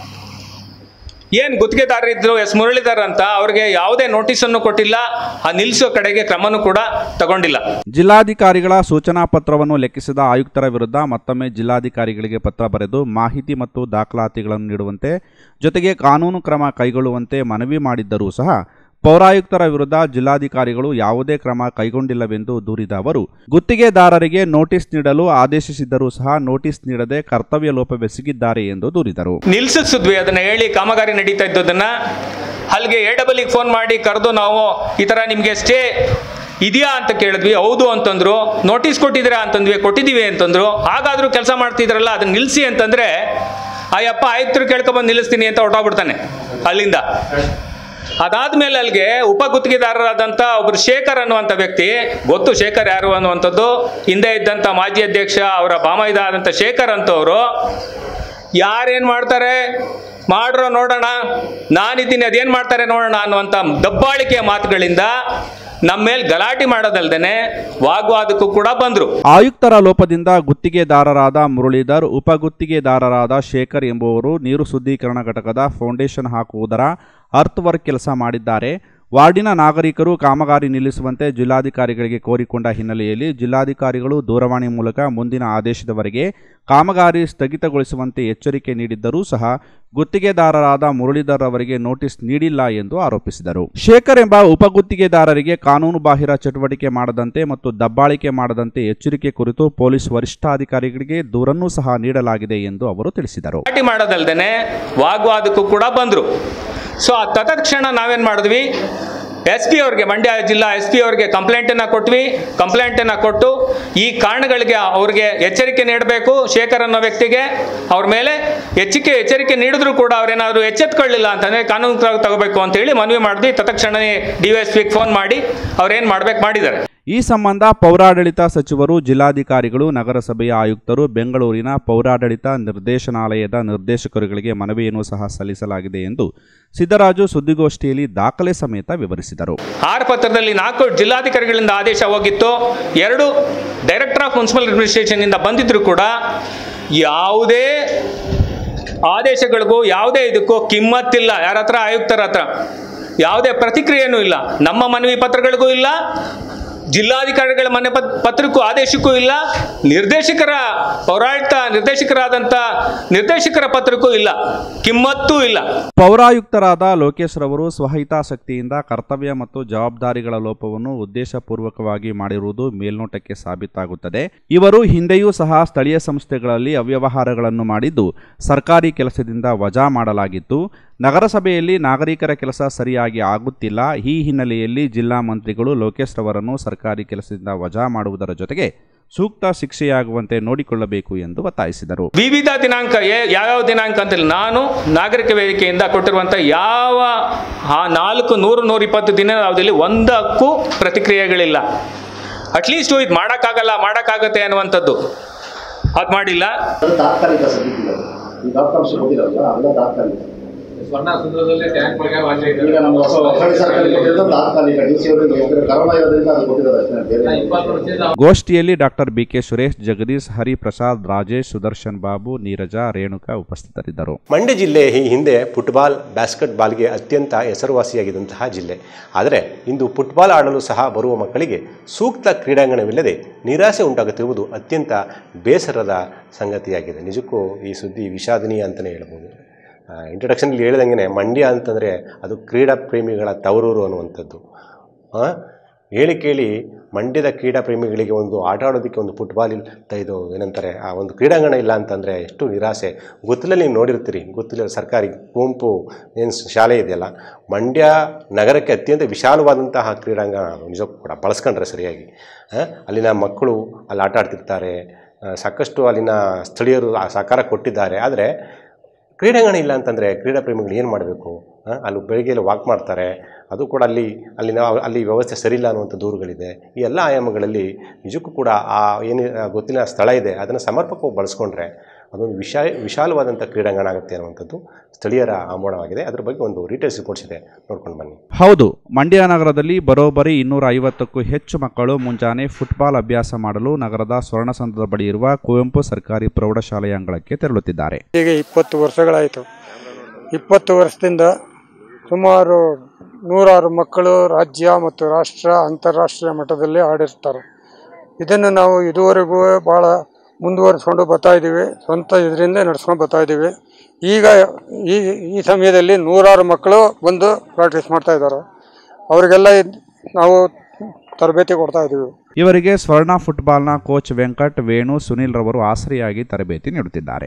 ಏನು ಗುತ್ತಿಗೆದಾರರಿದ್ರು ಎಸ್ ಮುರಳೀಧರ್ ಅಂತ ಅವ್ರಿಗೆ ಯಾವುದೇ ನೋಟಿಸನ್ನು ಕೊಟ್ಟಿಲ್ಲ ಆ ನಿಲ್ಲಿಸೋ ಕಡೆಗೆ ಕ್ರಮನೂ ಕೂಡ ತಗೊಂಡಿಲ್ಲ ಜಿಲ್ಲಾಧಿಕಾರಿಗಳ ಸೂಚನಾ ಪತ್ರವನ್ನು ಲೆಕ್ಕಿಸಿದ ಆಯುಕ್ತರ ವಿರುದ್ಧ ಮತ್ತೊಮ್ಮೆ ಜಿಲ್ಲಾಧಿಕಾರಿಗಳಿಗೆ ಪತ್ರ ಬರೆದು ಮಾಹಿತಿ ಮತ್ತು ದಾಖಲಾತಿಗಳನ್ನು ನೀಡುವಂತೆ ಜೊತೆಗೆ ಕಾನೂನು ಕ್ರಮ ಕೈಗೊಳ್ಳುವಂತೆ ಮನವಿ ಮಾಡಿದ್ದರೂ ಸಹ ಪೌರಾಯುಕ್ತರ ವಿರುದ್ಧ ಜಿಲ್ಲಾಧಿಕಾರಿಗಳು ಯಾವುದೇ ಕ್ರಮ ಕೈಗೊಂಡಿಲ್ಲವೆಂದು ದೂರಿದ ಅವರು ಗುತ್ತಿಗೆದಾರರಿಗೆ ನೋಟಿಸ್ ನೀಡಲು ಆದೇಶಿಸಿದ್ದರೂ ಸಹ ನೋಟಿಸ್ ನೀಡದೆ ಕರ್ತವ್ಯ ಲೋಪವೆಸಗಿದ್ದಾರೆ ಎಂದು ದೂರಿದರು ನಿಲ್ಸಿದ್ವಿ ಅದನ್ನ ಹೇಳಿ ಕಾಮಗಾರಿ ನಡೀತಾ ಇದ್ದದನ್ನ ಅಲ್ಲಿಗೆ ಎ ಡಬಲಿಗೆ ಫೋನ್ ಮಾಡಿ ಕರೆದು ನಾವು ಈ ಥರ ನಿಮಗೆ ಸ್ಟೇ ಇದೆಯಾ ಅಂತ ಕೇಳಿದ್ವಿ ಹೌದು ಅಂತಂದ್ರು ನೋಟಿಸ್ ಕೊಟ್ಟಿದ್ದೀರಾ ಅಂತಂದ್ವಿ ಕೊಟ್ಟಿದ್ದೀವಿ ಅಂತಂದ್ರು ಹಾಗಾದ್ರೂ ಕೆಲಸ ಮಾಡ್ತಿದ್ರಲ್ಲ ಅದನ್ನ ನಿಲ್ಲಿಸಿ ಅಂತಂದ್ರೆ ಅಯ್ಯಪ್ಪ ಆಯುಕ್ತರು ಕೇಳ್ಕೊಬಂದು ನಿಲ್ಲಿಸ್ತೀನಿ ಅಂತ ಹೊರಟೋಗ್ಬಿಡ್ತಾನೆ ಅಲ್ಲಿಂದ ಅದಾದ್ಮೇಲೆ ಅಲ್ಲಿಗೆ ಉಪ ಗುತ್ತಿಗೆದಾರರಾದಂಥ ಒಬ್ರು ಶೇಖರ್ ಅನ್ನುವಂಥ ವ್ಯಕ್ತಿ ಗೊತ್ತು ಶೇಖರ್ ಯಾರು ಅನ್ನುವಂಥದ್ದು ಹಿಂದೆ ಇದ್ದಂಥ ಮಾಜಿ ಅಧ್ಯಕ್ಷ ಅವರ ಬಾಮೈದ ಆದಂಥ ಶೇಖರ್ ಅಂತವರು ಯಾರೇನು ಮಾಡ್ತಾರೆ ಮಾಡ್ರೋ ನೋಡೋಣ ನಾನಿದ್ದೀನಿ ಅದೇನು ಮಾಡ್ತಾರೆ ನೋಡೋಣ ಅನ್ನುವಂಥ ದಬ್ಬಾಳಿಕೆಯ ಮಾತುಗಳಿಂದ ನಮ್ಮ ಮೇಲೆ ಗಲಾಟೆ ಮಾಡೋದಲ್ದೇನೆ ವಾಗ್ವಾದಕ್ಕೂ ಕೂಡ ಬಂದರು ಆಯುಕ್ತರ ಲೋಪದಿಂದ ಗುತ್ತಿಗೆದಾರರಾದ ಮುರಳೀಧರ್ ಉಪ ಗುತ್ತಿಗೆದಾರರಾದ ಶೇಖರ್ ಎಂಬುವರು ನೀರು ಶುದ್ಧೀಕರಣ ಘಟಕದ ಫೌಂಡೇಶನ್ ಹಾಕುವುದರ ಅರ್ತ್ ವರ್ಕ್ ಕೆಲಸ ಮಾಡಿದ್ದಾರೆ ವಾರ್ಡಿನ ನಾಗರಿಕರು ಕಾಮಗಾರಿ ನಿಲ್ಲಿಸುವಂತೆ ಜಿಲ್ಲಾಧಿಕಾರಿಗಳಿಗೆ ಕೋರಿಕೊಂಡ ಹಿನ್ನೆಲೆಯಲ್ಲಿ ಜಿಲ್ಲಾಧಿಕಾರಿಗಳು ದೂರವಾಣಿ ಮೂಲಕ ಮುಂದಿನ ಆದೇಶದವರೆಗೆ ಕಾಮಗಾರಿ ಸ್ಥಗಿತಗೊಳಿಸುವಂತೆ ಎಚ್ಚರಿಕೆ ನೀಡಿದ್ದರೂ ಸಹ ಗುತ್ತಿಗೆದಾರರಾದ ಮುರಳೀಧರ್ ಅವರಿಗೆ ನೋಟಿಸ್ ನೀಡಿಲ್ಲ ಎಂದು ಆರೋಪಿಸಿದರು ಶೇಖರ್ ಎಂಬ ಉಪ ಗುತ್ತಿಗೆದಾರರಿಗೆ ಕಾನೂನು ಬಾಹಿರ ಚಟುವಟಿಕೆ ಮಾಡದಂತೆ ಮತ್ತು ದಬ್ಬಾಳಿಕೆ ಮಾಡದಂತೆ ಎಚ್ಚರಿಕೆ ಕುರಿತು ಪೊಲೀಸ್ ವರಿಷ್ಠಾಧಿಕಾರಿಗಳಿಗೆ ದೂರನ್ನೂ ಸಹ ನೀಡಲಾಗಿದೆ ಎಂದು ಅವರು ತಿಳಿಸಿದರು ಗಲಾಟೆ ಮಾಡೋದಲ್ದೇನೆ ವಾಗ್ವಾದಕ್ಕೂ ಕೂಡ ಬಂದರು ಸೊ ಆ ತತ್ಕ್ಷಣ ನಾವೇನು ಮಾಡಿದ್ವಿ ಎಸ್ ಪಿ ಅವ್ರಿಗೆ ಮಂಡ್ಯ ಜಿಲ್ಲಾ ಎಸ್ ಪಿ ಅವ್ರಿಗೆ ಕಂಪ್ಲೇಂಟನ್ನು ಕೊಟ್ವಿ ಕಂಪ್ಲೇಂಟನ್ನು ಕೊಟ್ಟು ಈ ಕಾರಣಗಳಿಗೆ ಅವ್ರಿಗೆ ಎಚ್ಚರಿಕೆ ನೀಡಬೇಕು ಶೇಖರ್ ಅನ್ನೋ ವ್ಯಕ್ತಿಗೆ ಅವ್ರ ಮೇಲೆ ಹೆಚ್ಚಿಕೆ ಎಚ್ಚರಿಕೆ ನೀಡಿದ್ರು ಕೂಡ ಅವ್ರೇನಾದ್ರು ಎಚ್ಚೆತ್ಕೊಳ್ಳಿಲ್ಲ ಅಂತಂದರೆ ಕಾನೂನು ಕ್ರಮ ತಗೋಬೇಕು ಅಂತೇಳಿ ಮನವಿ ಮಾಡಿದ್ವಿ ತತ್ಕ್ಷಣವೇ ಡಿ ಎಸ್ ಪಿಗೆ ಫೋನ್ ಮಾಡಿ ಅವ್ರೇನು ಮಾಡ್ಬೇಕು ಮಾಡಿದ್ದಾರೆ ಈ ಸಂಬಂಧ ಪೌರಾಡಳಿತ ಸಚಿವರು ಜಿಲ್ಲಾಧಿಕಾರಿಗಳು ನಗರಸಭೆಯ ಆಯುಕ್ತರು ಬೆಂಗಳೂರಿನ ಪೌರಾಡಳಿತ ನಿರ್ದೇಶನಾಲಯದ ನಿರ್ದೇಶಕರುಗಳಿಗೆ ಮನವಿಯನ್ನು ಸಹ ಸಲ್ಲಿಸಲಾಗಿದೆ ಎಂದು ಸಿದ್ದರಾಜು ಸುದ್ದಿಗೋಷ್ಠಿಯಲ್ಲಿ ದಾಖಲೆ ಸಮೇತ ವಿವರಿಸಿದರು ಆರ್ ಪತ್ರದಲ್ಲಿ ನಾಲ್ಕು ಜಿಲ್ಲಾಧಿಕಾರಿಗಳಿಂದ ಆದೇಶ ಹೋಗಿತ್ತು ಎರಡು ಡೈರೆಕ್ಟರ್ ಆಫ್ ಮುನ್ಸಿಪಲ್ ಅಡ್ಮಿನಿಸ್ಟ್ರೇಷನ್ ಇಂದ ಬಂದಿದ್ರು ಕೂಡ ಯಾವುದೇ ಆದೇಶಗಳಿಗೂ ಯಾವುದೇ ಇದಕ್ಕೂ ಕಿಮ್ಮತ್ತಿಲ್ಲ ಯಾರ ಹತ್ರ ಆಯುಕ್ತರ ಹತ್ರ ಯಾವುದೇ ಪ್ರತಿಕ್ರಿಯೆನೂ ಇಲ್ಲ ನಮ್ಮ ಮನವಿ ಪತ್ರಗಳಿಗೂ ಇಲ್ಲ ಜಿಲ್ಲಾಧಿಕಾರಿಗಳ ಮನೆ ಪತ್ ಪತ್ರಕ್ಕೂ ಆದೇಶಕ್ಕೂ ಇಲ್ಲ ನಿರ್ದೇಶಕರ ಪೌರಾಡಳಿತ ನಿರ್ದೇಶಕರಾದಂಥ ನಿರ್ದೇಶಕರ ಪತ್ರಕ್ಕೂ ಇಲ್ಲ ಕಿಮ್ಮತ್ತೂ ಇಲ್ಲ ಪೌರಾಯುಕ್ತರಾದ ಲೋಕೇಶ್ ರವರು ಸ್ವಹಿತಾಸಕ್ತಿಯಿಂದ ಕರ್ತವ್ಯ ಮತ್ತು ಜವಾಬ್ದಾರಿಗಳ ಲೋಪವನ್ನು ಉದ್ದೇಶಪೂರ್ವಕವಾಗಿ ಮಾಡಿರುವುದು ಮೇಲ್ನೋಟಕ್ಕೆ ಸಾಬೀತಾಗುತ್ತದೆ ಇವರು ಹಿಂದೆಯೂ ಸಹ ಸ್ಥಳೀಯ ಸಂಸ್ಥೆಗಳಲ್ಲಿ ಅವ್ಯವಹಾರಗಳನ್ನು ಮಾಡಿದ್ದು ಸರ್ಕಾರಿ ಕೆಲಸದಿಂದ ವಜಾ ಮಾಡಲಾಗಿತ್ತು ನಗರಸಭೆಯಲ್ಲಿ ನಾಗರಿಕರ ಕೆಲಸ ಸರಿಯಾಗಿ ಆಗುತ್ತಿಲ್ಲ ಈ ಹಿನ್ನೆಲೆಯಲ್ಲಿ ಜಿಲ್ಲಾ ಮಂತ್ರಿಗಳು ಲೋಕೇಶ್ ರವರನ್ನು ಸರ್ಕಾರಿ ಕೆಲಸದಿಂದ ವಜಾ ಮಾಡುವುದರ ಜೊತೆಗೆ ಸೂಕ್ತ ಶಿಕ್ಷೆಯಾಗುವಂತೆ ನೋಡಿಕೊಳ್ಳಬೇಕು ಎಂದು ಒತ್ತಾಯಿಸಿದರು ವಿವಿಧ ದಿನಾಂಕ ಏ- ಯಾವ್ಯಾವ ದಿನಾಂಕ ಅಂತೇಳಿ ನಾನು ನಾಗರಿಕ ವೇದಿಕೆಯಿಂದ ಕೊಟ್ಟಿರುವಂಥ ಯಾವ ಆ ನಾಲ್ಕು ನೂರು ನೂರ ಇಪ್ಪತ್ತು ದಿನ ಅವಧಿಯಲ್ಲಿ ಒಂದಕ್ಕೂ ಪ್ರತಿಕ್ರಿಯೆಗಳಿಲ್ಲ ಅಟ್ಲೀಸ್ಟ್ ಇದು ಮಾಡೋಕ್ಕಾಗಲ್ಲ ಮಾಡೋಕ್ಕಾಗತ್ತೆ ಅನ್ನುವಂಥದ್ದು ಅದು ಮಾಡಿಲ್ಲ ಅದು ತಾತ್ಕಾಲಿಕ ಸದ್ಯಕ್ಕಿಲ್ಲ ಈ ಡಾಕ್ಟರ್ಸ್ ಓದಿರಲ್ಲ ಅವೆಲ್ಲ ತಾತ್ಕಾಲಿಕ ಸ್ವರ್ಣಸಂದ್ರದಲ್ಲಿ ಟ್ಯಾಂಕ್ ಒಳಗೆ ವಾಚ ಈಗ ನಮ್ಮ ಹೊಸ ಹೊಸ ಸರ್ಕಾರ ಕೊಟ್ಟಿದ್ದು ತಾತ್ಕಾಲಿಕ ಡಿ ಸಿ ಅವರು ಕರೋನ ಇರೋದ್ರಿಂದ ಅದು ಕೊಟ್ಟಿದ್ದಾರೆ ಅಷ್ಟೇ ಬೇರೆ ಇಪ್ಪತ್ತು ವರ್ಷದಿಂದ ಗೋಷ್ಠಿಯಲ್ಲಿ ಡಾಕ್ಟರ್ ಬಿಕೆ ಸುರೇಶ್ ಜಗದೀಶ್ ಹರಿಪ್ರಸಾದ್ ರಾಜೇಶ್ ಸುದರ್ಶನ್ ಬಾಬು ನೀರಜಾ ರೇಣುಕಾ ಉಪಸ್ಥಿತರಿದ್ದರು ಮಂಡ್ಯ ಜಿಲ್ಲೆ ಈ ಹಿಂದೆ ಫುಟ್ಬಾಲ್ ಬ್ಯಾಸ್ಕೆಟ್ ಬಾಲ್ಗೆ ಅತ್ಯಂತ ಹೆಸರುವಾಸಿಯಾಗಿದ್ದಂತಹ ಜಿಲ್ಲೆ ಆದರೆ ಇಂದು ಫುಟ್ಬಾಲ್ ಆಡಲು ಸಹ ಬರುವ ಮಕ್ಕಳಿಗೆ ಸೂಕ್ತ ಕ್ರೀಡಾಂಗಣವಿಲ್ಲದೆ ನಿರಾಸೆ ಉಂಟಾಗುತ್ತಿರುವುದು ಅತ್ಯಂತ ಬೇಸರದ ಸಂಗತಿಯಾಗಿದೆ ನಿಜಕ್ಕೂ ಈ ಸುದ್ದಿ ವಿಷಾದನೀಯ ಅಂತಲೇ ಹೇಳ್ಬೋದು ಇಂಟ್ರಡಕ್ಷನಲ್ಲಿ ಹೇಳಿದಂಗೆ ಮಂಡ್ಯ ಅಂತಂದರೆ ಅದು ಕ್ರೀಡಾ ಪ್ರೇಮಿಗಳ ತವರೂರು ಅನ್ನುವಂಥದ್ದು ಆ, ಹೇಳಿ ಕೇಳಿ ಮಂಡ್ಯದ ಕ್ರೀಡಾ ಪ್ರೇಮಿಗಳಿಗೆ ಒಂದು ಆಟ ಆಡೋದಕ್ಕೆ ಒಂದು ಫುಟ್ಬಾಲ್ ಇಲ್ಲ ಇದು ಏನಂತಾರೆ ಆ ಒಂದು ಕ್ರೀಡಾಂಗಣ ಇಲ್ಲ ಅಂತಂದರೆ ಎಷ್ಟು ನಿರಾಸೆ ಗೊತ್ತಲಲ್ಲಿ ನೀವು ನೋಡಿರ್ತೀರಿ ಗೊತ್ತಿಲ್ಲ ಸರ್ಕಾರಿ ಕುವೆಂಪು ಏನು ಶಾಲೆ ಇದೆಯಲ್ಲ ಮಂಡ್ಯ ನಗರಕ್ಕೆ ಅತ್ಯಂತ ವಿಶಾಲವಾದಂತಹ ಕ್ರೀಡಾಂಗಣ ನಿಜಕ್ಕೂ ಕೂಡ ಬಳಸ್ಕೊಂಡ್ರೆ ಸರಿಯಾಗಿ ಆ, ಅಲ್ಲಿನ ಮಕ್ಕಳು ಅಲ್ಲಿ ಆಟ ಆಡ್ತಿರ್ತಾರೆ ಆ, ಸಾಕಷ್ಟು ಅಲ್ಲಿನ ಸ್ಥಳೀಯರು ಆ ಸಹಕಾರ ಕೊಟ್ಟಿದ್ದಾರೆ ಆದರೆ ಕ್ರೀಡಾಂಗಣ ಇಲ್ಲ ಅಂತಂದರೆ ಕ್ರೀಡಾ ಪ್ರೇಮಿಗಳು ಏನು ಮಾಡಬೇಕು ಅಲ್ಲಿ ಬೆಳಿಗ್ಗೆ ಎಲ್ಲ ವಾಕ್ ಮಾಡ್ತಾರೆ ಅದು ಕೂಡ ಅಲ್ಲಿ ಅಲ್ಲಿನ ಅಲ್ಲಿ ವ್ಯವಸ್ಥೆ ಸರಿಯಿಲ್ಲ ಅನ್ನುವಂಥ ದೂರುಗಳಿದೆ ಈ ಎಲ್ಲ ಆಯಾಮಗಳಲ್ಲಿ ನಿಜಕ್ಕೂ ಕೂಡ ಆ ಏನು ಆ ಗೊತ್ತಿನ ಸ್ಥಳ ಇದೆ ಅದನ್ನು ಸಮರ್ಪಕವಾಗಿ ಬಳಸ್ಕೊಂಡ್ರೆ ಅದೊಂದು ವಿಶಾ ವಿಶಾಲವಾದಂಥ ಕ್ರೀಡಾಂಗಣ ಆಗುತ್ತೆ ಅನ್ನುವಂಥದ್ದು ಸ್ಥಳೀಯರ ಆಮೋಣವಾಗಿದೆ ಅದ್ರ ಬಗ್ಗೆ ಒಂದು ರೀಟೇಲ್ಸ್ ರಿಪೋರ್ಟ್ಸ್ ಇದೆ ನೋಡ್ಕೊಂಡು ಬನ್ನಿ ಹೌದು ಮಂಡ್ಯ ನಗರದಲ್ಲಿ ಬರೋಬ್ಬರಿ ಇನ್ನೂರ ಐವತ್ತಕ್ಕೂ ಹೆಚ್ಚು ಮಕ್ಕಳು ಮುಂಜಾನೆ ಫುಟ್ಬಾಲ್ ಅಭ್ಯಾಸ ಮಾಡಲು ನಗರದ ಸ್ವರ್ಣಸಂದ್ರದ ಬಳಿ ಇರುವ ಕುವೆಂಪು ಸರ್ಕಾರಿ ಪ್ರೌಢಶಾಲೆಯ ಅಂಗಳಕ್ಕೆ ತೆರಳುತ್ತಿದ್ದಾರೆ ಈಗ ಇಪ್ಪತ್ತು ವರ್ಷಗಳಾಯಿತು ಇಪ್ಪತ್ತು ವರ್ಷದಿಂದ ಸುಮಾರು ನೂರಾರು ಮಕ್ಕಳು ರಾಜ್ಯ ಮತ್ತು ರಾಷ್ಟ್ರ ಅಂತಾರಾಷ್ಟ್ರೀಯ ಮಟ್ಟದಲ್ಲಿ ಆಡಿರ್ತಾರೆ ಇದನ್ನು ನಾವು ಇದುವರೆಗೂ ಭಾಳ ಮುಂದುವರಿಸ್ಕೊಂಡು ಬರ್ತಾ ಇದ್ದೀವಿ ಸ್ವಂತ ಇದರಿಂದ ನಡ್ಸ್ಕೊಂಡು ಬರ್ತಾ ಇದ್ದೀವಿ ಈಗ ಈ ಈ ಸಮಯದಲ್ಲಿ ನೂರಾರು ಮಕ್ಕಳು ಬಂದು ಪ್ರಾಕ್ಟೀಸ್ ಮಾಡ್ತಾ ಇದ್ದಾರೆ ಅವರಿಗೆಲ್ಲ ಇದ್- ನಾವು ತರಬೇತಿ ಕೊಡ್ತಾ ಇದ್ದೀವಿ ಇವರಿಗೆ ಸ್ವರ್ಣ ಫುಟ್ಬಾಲ್ನ ಕೋಚ್ ವೆಂಕಟ್ ವೇಣು ಸುನಿಲ್ ರವರು ಆಸರೆಯಾಗಿ ತರಬೇತಿ ನೀಡುತ್ತಿದ್ದಾರೆ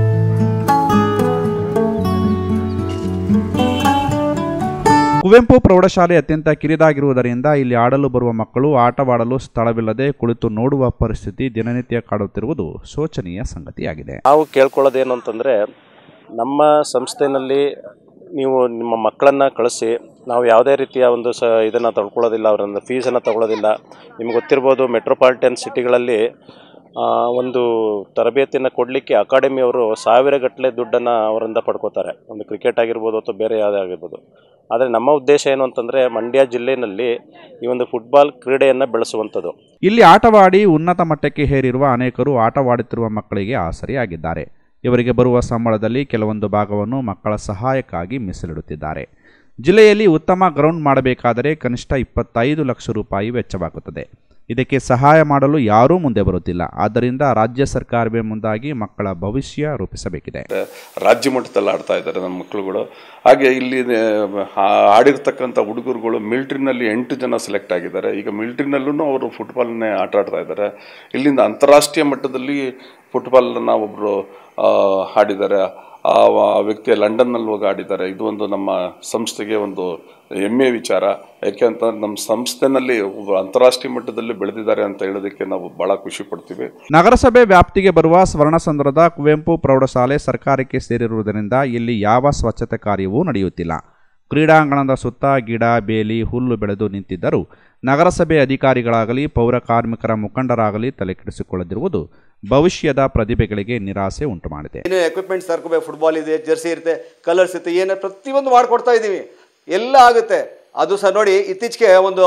ಕುವೆಂಪು ಪ್ರೌಢಶಾಲೆ ಅತ್ಯಂತ ಕಿರಿದಾಗಿರುವುದರಿಂದ ಇಲ್ಲಿ ಆಡಲು ಬರುವ ಮಕ್ಕಳು ಆಟವಾಡಲು ಸ್ಥಳವಿಲ್ಲದೆ ಕುಳಿತು ನೋಡುವ ಪರಿಸ್ಥಿತಿ ದಿನನಿತ್ಯ ಕಾಡುತ್ತಿರುವುದು ಶೋಚನೀಯ ಸಂಗತಿಯಾಗಿದೆ ನಾವು ಕೇಳ್ಕೊಳ್ಳೋದೇನು ಅಂತಂದರೆ ನಮ್ಮ ಸಂಸ್ಥೆಯಲ್ಲಿ ನೀವು ನಿಮ್ಮ ಮಕ್ಕಳನ್ನು ಕಳಿಸಿ ನಾವು ಯಾವುದೇ ರೀತಿಯ ಒಂದು ಸ ಇದನ್ನು ತಗೊಳ್ಳೋದಿಲ್ಲ ಅವರನ್ನು ಫೀಸನ್ನು ತಗೊಳ್ಳೋದಿಲ್ಲ ನಿಮ್ಗೆ ಗೊತ್ತಿರ್ಬೋದು ಮೆಟ್ರೋಪಾಲಿಟನ್ ಸಿಟಿಗಳಲ್ಲಿ ಆ, ಒಂದು ತರಬೇತಿಯನ್ನು ಕೊಡಲಿಕ್ಕೆ ಅಕಾಡೆಮಿಯವರು ಸಾವಿರಗಟ್ಟಲೆ ದುಡ್ಡನ್ನು ಅವರಿಂದ ಪಡ್ಕೋತಾರೆ ಒಂದು ಕ್ರಿಕೆಟ್ ಆಗಿರ್ಬೋದು ಅಥವಾ ಬೇರೆ ಯಾವುದೇ ಆಗಿರ್ಬೋದು ಆದರೆ ನಮ್ಮ ಉದ್ದೇಶ ಏನು ಅಂತಂದರೆ ಮಂಡ್ಯ ಜಿಲ್ಲೆಯಲ್ಲಿ ಈ ಒಂದು ಫುಟ್ಬಾಲ್ ಕ್ರೀಡೆಯನ್ನು ಬೆಳೆಸುವಂಥದ್ದು ಇಲ್ಲಿ ಆಟವಾಡಿ ಉನ್ನತ ಮಟ್ಟಕ್ಕೆ ಹೇರಿರುವ ಅನೇಕರು ಆಟವಾಡುತ್ತಿರುವ ಮಕ್ಕಳಿಗೆ ಆಸರೆಯಾಗಿದ್ದಾರೆ ಇವರಿಗೆ ಬರುವ ಸಂಬಳದಲ್ಲಿ ಕೆಲವೊಂದು ಭಾಗವನ್ನು ಮಕ್ಕಳ ಸಹಾಯಕ್ಕಾಗಿ ಮೀಸಲಿಡುತ್ತಿದ್ದಾರೆ ಜಿಲ್ಲೆಯಲ್ಲಿ ಉತ್ತಮ ಗ್ರೌಂಡ್ ಮಾಡಬೇಕಾದರೆ ಕನಿಷ್ಠ ಇಪ್ಪತ್ತೈದು ಲಕ್ಷ ರೂಪಾಯಿ ವೆಚ್ಚವಾಗುತ್ತದೆ ಇದಕ್ಕೆ ಸಹಾಯ ಮಾಡಲು ಯಾರೂ ಮುಂದೆ ಬರುತ್ತಿಲ್ಲ ಆದ್ದರಿಂದ ರಾಜ್ಯ ಸರ್ಕಾರವೇ ಮುಂದಾಗಿ ಮಕ್ಕಳ ಭವಿಷ್ಯ ರೂಪಿಸಬೇಕಿದೆ ರಾಜ್ಯ ಮಟ್ಟದಲ್ಲಿ ಆಡ್ತಾ ಇದ್ದಾರೆ ನಮ್ಮ ಮಕ್ಕಳುಗಳು ಹಾಗೆ ಇಲ್ಲಿ ಆ, ಆಡಿರ್ತಕ್ಕಂಥ ಹುಡುಗರುಗಳು ಮಿಲ್ಟ್ರಿನಲ್ಲಿ ಎಂಟು ಜನ ಸೆಲೆಕ್ಟ್ ಆಗಿದ್ದಾರೆ ಈಗ ಮಿಲ್ಟ್ರಿನಲ್ಲೂ ಅವರು ಫುಟ್ಬಾಲ್ನೇ ಆಟ ಆಡ್ತಾ ಇದ್ದಾರೆ ಇಲ್ಲಿಂದ ಅಂತಾರಾಷ್ಟ್ರೀಯ ಮಟ್ಟದಲ್ಲಿ ಫುಟ್ಬಾಲನ್ನು ಒಬ್ಬರು ಆಡಿದ್ದಾರೆ ಆ ವ- ವ್ಯಕ್ತಿ ಲಂಡನ್ನಲ್ಲಿ ಹೋಗಿ ಆಡಿದ್ದಾರೆ ಇದು ಒಂದು ನಮ್ಮ ಸಂಸ್ಥೆಗೆ ಒಂದು ಹೆಮ್ಮೆಯ ವಿಚಾರ ಯಾಕೆ ಅಂತಂದ್ರೆ ನಮ್ಮ ಸಂಸ್ಥೆನಲ್ಲಿ ಒಬ್ಬ ಅಂತಾರಾಷ್ಟ್ರೀಯ ಮಟ್ಟದಲ್ಲಿ ಬೆಳೆದಿದ್ದಾರೆ ಅಂತ ಹೇಳೋದಕ್ಕೆ ನಾವು ಭಾಳ ಖುಷಿ ಪಡ್ತೀವಿ ನಗರಸಭೆ ವ್ಯಾಪ್ತಿಗೆ ಬರುವ ಸ್ವರ್ಣಸಂದ್ರದ ಕುವೆಂಪು ಪ್ರೌಢಶಾಲೆ ಸರ್ಕಾರಕ್ಕೆ ಸೇರಿರುವುದರಿಂದ ಇಲ್ಲಿ ಯಾವ ಸ್ವಚ್ಛತೆ ಕಾರ್ಯವೂ ನಡೆಯುತ್ತಿಲ್ಲ ಕ್ರೀಡಾಂಗಣದ ಸುತ್ತ ಗಿಡ ಬೇಲಿ ಹುಲ್ಲು ಬೆಳೆದು ನಿಂತಿದ್ದರೂ ನಗರಸಭೆ ಅಧಿಕಾರಿಗಳಾಗಲಿ ಪೌರ ಕಾರ್ಮಿಕರ ಮುಖಂಡರಾಗಲಿ ತಲೆಕೆಡಿಸಿಕೊಳ್ಳದಿರುವುದು ಭವಿಷ್ಯದ ಪ್ರತಿಭೆಗಳಿಗೆ ನಿರಾಸೆ ಉಂಟುಮಾಡಿದೆ ಏನೇ ಎಕ್ವಿಪ್ಮೆಂಟ್ಸ್ ತರ್ಕೋಬೇಕು ಫುಟ್ಬಾಲ್ ಇದೆ ಜರ್ಸಿ ಇರುತ್ತೆ ಕಲರ್ಸ್ ಇರುತ್ತೆ ಏನೇ ಪ್ರತಿಯೊಂದು ಮಾಡಿಕೊಡ್ತಾ ಇದ್ದೀವಿ ಎಲ್ಲ ಆಗುತ್ತೆ ಅದು ಸಹ ನೋಡಿ ಇತ್ತೀಚೆಗೆ ಒಂದು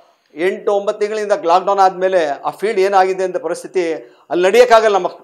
ಎಂಟು ಒಂಬತ್ತು ತಿಂಗಳಿಂದ ಲಾಕ್ಡೌನ್ ಆದಮೇಲೆ ಆ ಫೀಲ್ಡ್ ಏನಾಗಿದೆ ಅಂತ ಪರಿಸ್ಥಿತಿ ಅಲ್ಲಿ ನಡೆಯೋಕ್ಕಾಗಲ್ಲ ಮಕ್ಕಳು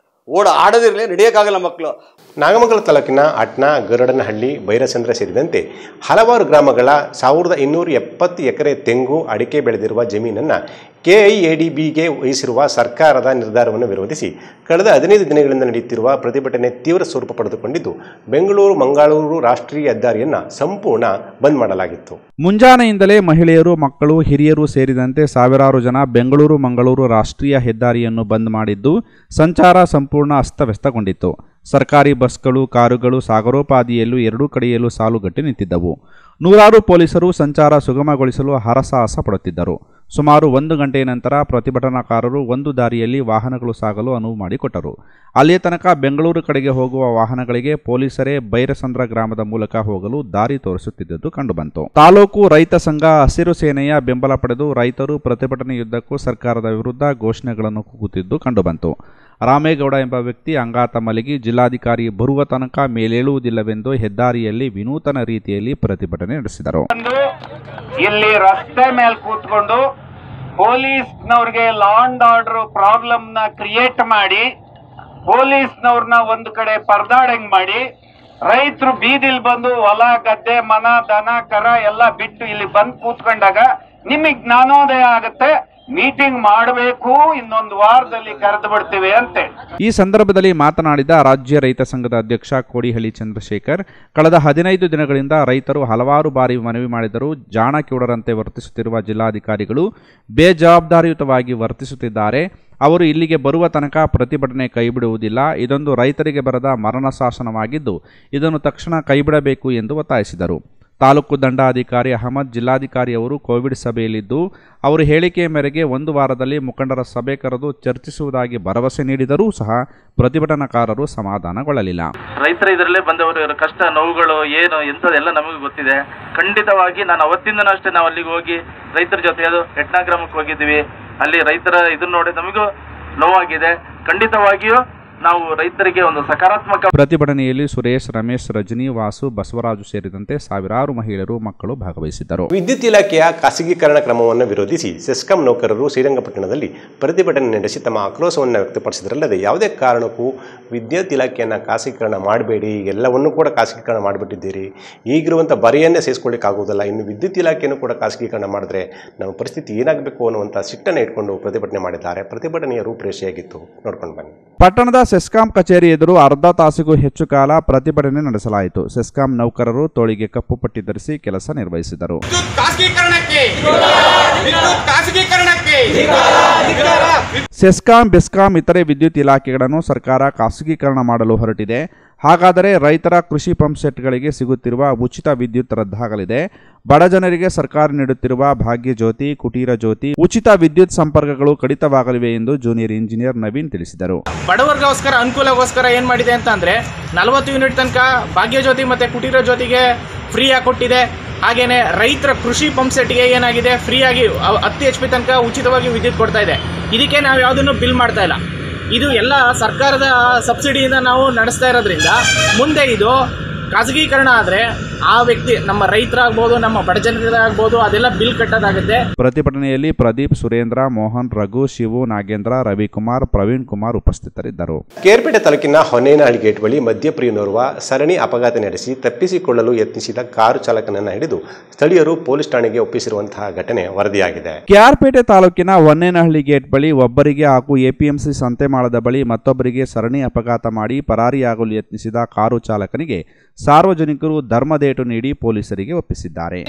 ಓಡ ಆಡೋದಿರಲಿ ನಡೆಯೋಕ್ಕಾಗಲ್ಲ ಮಕ್ಕಳು ನಾಗಮಂಗಲ ತಾಲೂಕಿನ ಅಟ್ನ ಗರುಡನಹಳ್ಳಿ ಬೈರಸಂದ್ರ ಸೇರಿದಂತೆ ಹಲವಾರು ಗ್ರಾಮಗಳ ಸಾವಿರದ ಇನ್ನೂರ ಎಪ್ಪತ್ತು ಎಕರೆ ತೆಂಗು ಅಡಿಕೆ ಬೆಳೆದಿರುವ ಜಮೀನನ್ನು ಕೆಐಎಡಿಬಿಗೆ ವಹಿಸಿರುವ ಸರ್ಕಾರದ ನಿರ್ಧಾರವನ್ನು ವಿರೋಧಿಸಿ ಕಳೆದ ಹದಿನೈದು ದಿನಗಳಿಂದ ನಡೆಯುತ್ತಿರುವ ಪ್ರತಿಭಟನೆ ತೀವ್ರ ಸ್ವರೂಪ ಪಡೆದುಕೊಂಡಿದ್ದು ಬೆಂಗಳೂರು ಮಂಗಳೂರು ರಾಷ್ಟ್ರೀಯ ಹೆದ್ದಾರಿಯನ್ನು ಸಂಪೂರ್ಣ ಬಂದ್ ಮಾಡಲಾಗಿತ್ತು ಮುಂಜಾನೆಯಿಂದಲೇ ಮಹಿಳೆಯರು ಮಕ್ಕಳು ಹಿರಿಯರು ಸೇರಿದಂತೆ ಸಾವಿರಾರು ಜನ ಬೆಂಗಳೂರು ಮಂಗಳೂರು ರಾಷ್ಟ್ರೀಯ ಹೆದ್ದಾರಿಯನ್ನು ಬಂದ್ ಮಾಡಿದ್ದು ಸಂಚಾರ ಸಂಪೂರ್ಣ ಅಸ್ತವ್ಯಸ್ತಗೊಂಡಿತ್ತು ಸರ್ಕಾರಿ ಬಸ್ಗಳು ಕಾರುಗಳು ಸಾಗರೋಪಾದಿಯಲ್ಲೂ ಎರಡೂ ಕಡೆಯಲ್ಲೂ ಸಾಲುಗಟ್ಟಿ ನಿಂತಿದ್ದವು ನೂರಾರು ಪೊಲೀಸರು ಸಂಚಾರ ಸುಗಮಗೊಳಿಸಲು ಹರಸಾಹಸ ಪಡುತ್ತಿದ್ದರು ಸುಮಾರು ಒಂದು ಗಂಟೆಯ ನಂತರ ಪ್ರತಿಭಟನಾಕಾರರು ಒಂದು ದಾರಿಯಲ್ಲಿ ವಾಹನಗಳು ಸಾಗಲು ಅನುವು ಮಾಡಿಕೊಟ್ಟರು ಅಲ್ಲಿಯ ತನಕ ಬೆಂಗಳೂರು ಕಡೆಗೆ ಹೋಗುವ ವಾಹನಗಳಿಗೆ ಪೊಲೀಸರೇ ಬೈರಸಂದ್ರ ಗ್ರಾಮದ ಮೂಲಕ ಹೋಗಲು ದಾರಿ ತೋರಿಸುತ್ತಿದ್ದುದು ಕಂಡುಬಂತು ತಾಲೂಕು ರೈತ ಸಂಘ ಹಸಿರು ಸೇನೆಯ ಬೆಂಬಲ ಪಡೆದು ರೈತರು ಪ್ರತಿಭಟನೆಯುದ್ದಕ್ಕೂ ಸರ್ಕಾರದ ವಿರುದ್ಧ ಘೋಷಣೆಗಳನ್ನು ಕೂಗುತ್ತಿದ್ದು ಕಂಡುಬಂತು ರಾಮೇಗೌಡ ಎಂಬ ವ್ಯಕ್ತಿ ಅಂಗಾತ ಮಲಗಿ ಜಿಲ್ಲಾಧಿಕಾರಿ ಬರುವ ತನಕ ಮೇಲೇಳುವುದಿಲ್ಲವೆಂದು ಹೆದ್ದಾರಿಯಲ್ಲಿ ವಿನೂತನ ರೀತಿಯಲ್ಲಿ ಪ್ರತಿಭಟನೆ ನಡೆಸಿದರು ಇಲ್ಲಿ ರಸ್ತೆ ಮೇಲೆ ಕೂತ್ಕೊಂಡು ಪೊಲೀಸ್ನವ್ರಿಗೆ ಲಾ ಅಂಡ್ ಆರ್ಡರ್ ಪ್ರಾಬ್ಲಮ್ ನ ಕ್ರಿಯೇಟ್ ಮಾಡಿ ಪೊಲೀಸ್ನವ್ರನ್ನ ಒಂದು ಕಡೆ ಪರದಾಡಂಗ್ ಮಾಡಿ ರೈತರು ಬೀದಿಲ್ ಬಂದು ಹೊಲ ಗದ್ದೆ ಮನ ದನ ಕರ ಎಲ್ಲ ಬಿಟ್ಟು ಇಲ್ಲಿ ಬಂದು ಕೂತ್ಕೊಂಡಾಗ ನಿಮಗ್ ಜ್ಞಾನೋದಯ ಆಗತ್ತೆ ಮೀಟಿಂಗ್ ಮಾಡಬೇಕು ಇನ್ನೊಂದು ವಾರದಲ್ಲಿ ಕರೆದು ಬಿಡ್ತೀವಿ ಅಂತೆ ಈ ಸಂದರ್ಭದಲ್ಲಿ ಮಾತನಾಡಿದ ರಾಜ್ಯ ರೈತ ಸಂಘದ ಅಧ್ಯಕ್ಷ ಕೋಡಿಹಳ್ಳಿ ಚಂದ್ರಶೇಖರ್ ಕಳೆದ ಹದಿನೈದು ದಿನಗಳಿಂದ ರೈತರು ಹಲವಾರು ಬಾರಿ ಮನವಿ ಮಾಡಿದರೂ ಜಾಣಕಿವುಡರಂತೆ ವರ್ತಿಸುತ್ತಿರುವ ಜಿಲ್ಲಾಧಿಕಾರಿಗಳು ಬೇಜವಾಬ್ದಾರಿಯುತವಾಗಿ ವರ್ತಿಸುತ್ತಿದ್ದಾರೆ ಅವರು ಇಲ್ಲಿಗೆ ಬರುವ ತನಕ ಪ್ರತಿಭಟನೆ ಕೈಬಿಡುವುದಿಲ್ಲ ಇದೊಂದು ರೈತರಿಗೆ ಬರದ ಮರಣ ಶಾಸನವಾಗಿದ್ದು ಇದನ್ನು ತಕ್ಷಣ ಕೈಬಿಡಬೇಕು ಎಂದು ಒತ್ತಾಯಿಸಿದರು ತಾಲೂಕು ದಂಡಾಧಿಕಾರಿ ಅಹಮದ್ ಜಿಲ್ಲಾಧಿಕಾರಿ ಅವರು ಕೋವಿಡ್ ಸಭೆಯಲ್ಲಿದ್ದು ಅವರು ಹೇಳಿಕೆಯ ಮೇರೆಗೆ ಒಂದು ವಾರದಲ್ಲಿ ಮುಖಂಡರ ಸಭೆ ಕರೆದು ಚರ್ಚಿಸುವುದಾಗಿ ಭರವಸೆ ನೀಡಿದರೂ ಸಹ ಪ್ರತಿಭಟನಾಕಾರರು ಸಮಾಧಾನಗೊಳ್ಳಲಿಲ್ಲ ರೈತರ ಇದರಲ್ಲೇ ಬಂದವರು ಇವರ ಕಷ್ಟ ನೋವುಗಳು ಏನು ಎಂಥದ್ದೆಲ್ಲ ನಮಗೆ ಗೊತ್ತಿದೆ ಖಂಡಿತವಾಗಿ ನಾನು ಅವತ್ತಿಂದನೂ ಅಷ್ಟೇ ನಾವು ಅಲ್ಲಿಗೆ ಹೋಗಿ ರೈತರ ಜೊತೆ ಅದು ಹೆಟ್ನಾ ಗ್ರಾಮಕ್ಕೆ ಹೋಗಿದ್ದೀವಿ ಅಲ್ಲಿ ರೈತರ ಇದನ್ನ ನೋಡಿ ನಮಗೂ ನೋವಾಗಿದೆ ಖಂಡಿತವಾಗಿಯೂ ನಾವು ರೈತರಿಗೆ ಒಂದು ಸಕಾರಾತ್ಮಕ ಪ್ರತಿಭಟನೆಯಲ್ಲಿ ಸುರೇಶ್ ರಮೇಶ್ ರಜನಿ ವಾಸು ಬಸವರಾಜು ಸೇರಿದಂತೆ ಸಾವಿರಾರು ಮಹಿಳೆಯರು ಮಕ್ಕಳು ಭಾಗವಹಿಸಿದ್ದರು ವಿದ್ಯುತ್ ಇಲಾಖೆಯ ಖಾಸಗೀಕರಣ ಕ್ರಮವನ್ನು ವಿರೋಧಿಸಿ ಸೆಸ್ಕಾಂ ನೌಕರರು ಶ್ರೀರಂಗಪಟ್ಟಣದಲ್ಲಿ ಪ್ರತಿಭಟನೆ ನಡೆಸಿ ತಮ್ಮ ಆಕ್ರೋಶವನ್ನು ವ್ಯಕ್ತಪಡಿಸಿದರಲ್ಲದೆ ಯಾವುದೇ ಕಾರಣಕ್ಕೂ ವಿದ್ಯುತ್ ಇಲಾಖೆಯನ್ನು ಖಾಸಗೀಕರಣ ಮಾಡಬೇಡಿ ಎಲ್ಲವನ್ನೂ ಕೂಡ ಖಾಸಗೀಕರಣ ಮಾಡಿಬಿಟ್ಟಿದ್ದೀರಿ ಈಗಿರುವಂಥ ಬರೆಯನ್ನೇ ಸೇರಿಸ್ಕೊಳ್ಳಿಕ್ಕಾಗೋದಿಲ್ಲ ಇನ್ನು ವಿದ್ಯುತ್ ಇಲಾಖೆಯನ್ನು ಕೂಡ ಖಾಸಗೀಕರಣ ಮಾಡಿದ್ರೆ ನಮ್ಮ ಪರಿಸ್ಥಿತಿ ಏನಾಗಬೇಕು ಅನ್ನುವಂಥ ಸಿಟ್ಟನ್ನು ಇಟ್ಕೊಂಡು ಪ್ರತಿಭಟನೆ ಮಾಡಿದ್ದಾರೆ ಪ್ರತಿಭಟನೆಯ ರೂಪುರೇಷೆಯಾಗಿತ್ತು ನೋಡ್ಕೊಂಡು ಬನ್ನಿ ಪಟ್ಟಣದ ಸೆಸ್ಕಾಂ ಕಚೇರಿ ಎದುರು ಅರ್ಧ ತಾಸಿಗೂ ಹೆಚ್ಚು ಕಾಲ ಪ್ರತಿಭಟನೆ ನಡೆಸಲಾಯಿತು ಸೆಸ್ಕಾಂ ನೌಕರರು ತೋಳಿಗೆ ಕಪ್ಪು ಪಟ್ಟಿ ಧರಿಸಿ ಕೆಲಸ ನಿರ್ವಹಿಸಿದರು ಖಾಸಗೀಕರಣಕ್ಕೆ ವಿದ್ಯುತ್ ಖಾಸಗೀಕರಣಕ್ಕೆ ಸೆಸ್ಕಾಂ ಬೆಸ್ಕಾಂ ಇತರೆ ವಿದ್ಯುತ್ ಇಲಾಖೆಗಳನ್ನು ಸರ್ಕಾರ ಖಾಸಗೀಕರಣ ಮಾಡಲು ಹೊರಟಿದೆ ಹಾಗಾದರೆ ರೈತರ ಕೃಷಿ ಪಂಪ್ ಸೆಟ್ಗಳಿಗೆ ಸಿಗುತ್ತಿರುವ ಉಚಿತ ವಿದ್ಯುತ್ ರದ್ದಾಗಲಿದೆ ಬಡ ಜನರಿಗೆ ಸರ್ಕಾರ ನೀಡುತ್ತಿರುವ ಭಾಗ್ಯ ಜ್ಯೋತಿ ಕುಟೀರ ಜ್ಯೋತಿ ಉಚಿತ ವಿದ್ಯುತ್ ಸಂಪರ್ಕಗಳು ಕಡಿತವಾಗಲಿವೆ ಎಂದು ಜೂನಿಯರ್ ಇಂಜಿನಿಯರ್ ನವೀನ್ ತಿಳಿಸಿದರು ಬಡವರಿಗೋಸ್ಕರ ಅನುಕೂಲಗೋಸ್ಕರ ಏನ್ ಮಾಡಿದೆ ಅಂತ ಅಂದ್ರೆ ನಲವತ್ತು ಯೂನಿಟ್ ತನಕ ಭಾಗ್ಯ ಜ್ಯೋತಿ ಮತ್ತೆ ಕುಟೀರ ಜ್ಯೋತಿಗೆ ಫ್ರೀ ಆಗಿ ಕೊಟ್ಟಿದೆ ಹಾಗೇನೆ ರೈತರ ಕೃಷಿ ಪಂಪ್ ಸೆಟ್ಗೆ ಏನಾಗಿದೆ ಫ್ರೀ ಆಗಿ ಅವ್- ಹತ್ತು ಎಚ್ ಪಿ ತನಕ ಉಚಿತವಾಗಿ ವಿದ್ಯುತ್ ಕೊಡ್ತಾ ಇದೆ ಇದಕ್ಕೆ ನಾವು ಯಾವುದನ್ನು ಬಿಲ್ ಮಾಡ್ತಾ ಇಲ್ಲ ಇದು ಎಲ್ಲ ಸರ್ಕಾರದ ಸಬ್ಸಿಡಿಯಿಂದ ನಾವು ನಡೆಸ್ತಾ ಇರೋದ್ರಿಂದ ಮುಂದೆ ಇದು ಖಾಸಗೀಕರಣ ಆದರೆ ಆ ವ್ಯಕ್ತಿ ನಮ್ಮ ರೈತರಾಗ್ಬೋದು ನಮ್ಮ ಬಡ ಜನರಾಗ್ಬೋದು ಅದೆಲ್ಲ ಬಿಲ್ ಕಟ್ಟೋದಾಗುತ್ತೆ ಪ್ರತಿಭಟನೆಯಲ್ಲಿ ಪ್ರದೀಪ್ ಸುರೇಂದ್ರ ಮೋಹನ್ ರಘು ಶಿವು ನಾಗೇಂದ್ರ ರವಿಕುಮಾರ್ ಪ್ರವೀಣ್ ಕುಮಾರ್ ಉಪಸ್ಥಿತರಿದ್ದರು ಕೇರ್ಪೇಟೆ ತಾಲೂಕಿನ ಹೊನ್ನೇನಹಳ್ಳಿ ಗೇಟ್ ಬಳಿ ಮದ್ಯಪ್ರಿಯನೋರ್ವ ಸರಣಿ ಅಪಘಾತ ನಡೆಸಿ ತಪ್ಪಿಸಿಕೊಳ್ಳಲು ಯತ್ನಿಸಿದ ಕಾರು ಚಾಲಕನನ್ನು ಹಿಡಿದು ಸ್ಥಳೀಯರು ಪೊಲೀಸ್ ಠಾಣೆಗೆ ಒಪ್ಪಿಸಿರುವಂತಹ ಘಟನೆ ವರದಿಯಾಗಿದೆ ಕೆಆರ್ಪೇಟೆ ತಾಲೂಕಿನ ಹೊನ್ನೇನಹಳ್ಳಿ ಗೇಟ್ ಬಳಿ ಒಬ್ಬರಿಗೆ ಹಾಗೂ ಎಪಿಎಂಸಿ ಸಂತೆಮಾಳದ ಬಳಿ ಮತ್ತೊಬ್ಬರಿಗೆ ಸರಣಿ ಅಪಘಾತ ಮಾಡಿ ಪರಾರಿಯಾಗಲು ಯತ್ನಿಸಿದ ಕಾರು ಚಾಲಕನಿಗೆ ಸಾರ್ವಜನಿಕರು ಧರ್ಮದೇಟು ನೀಡಿ ಪೊಲೀಸರಿಗೆ ಒಪ್ಪಿಸಿದ್ದಾರೆ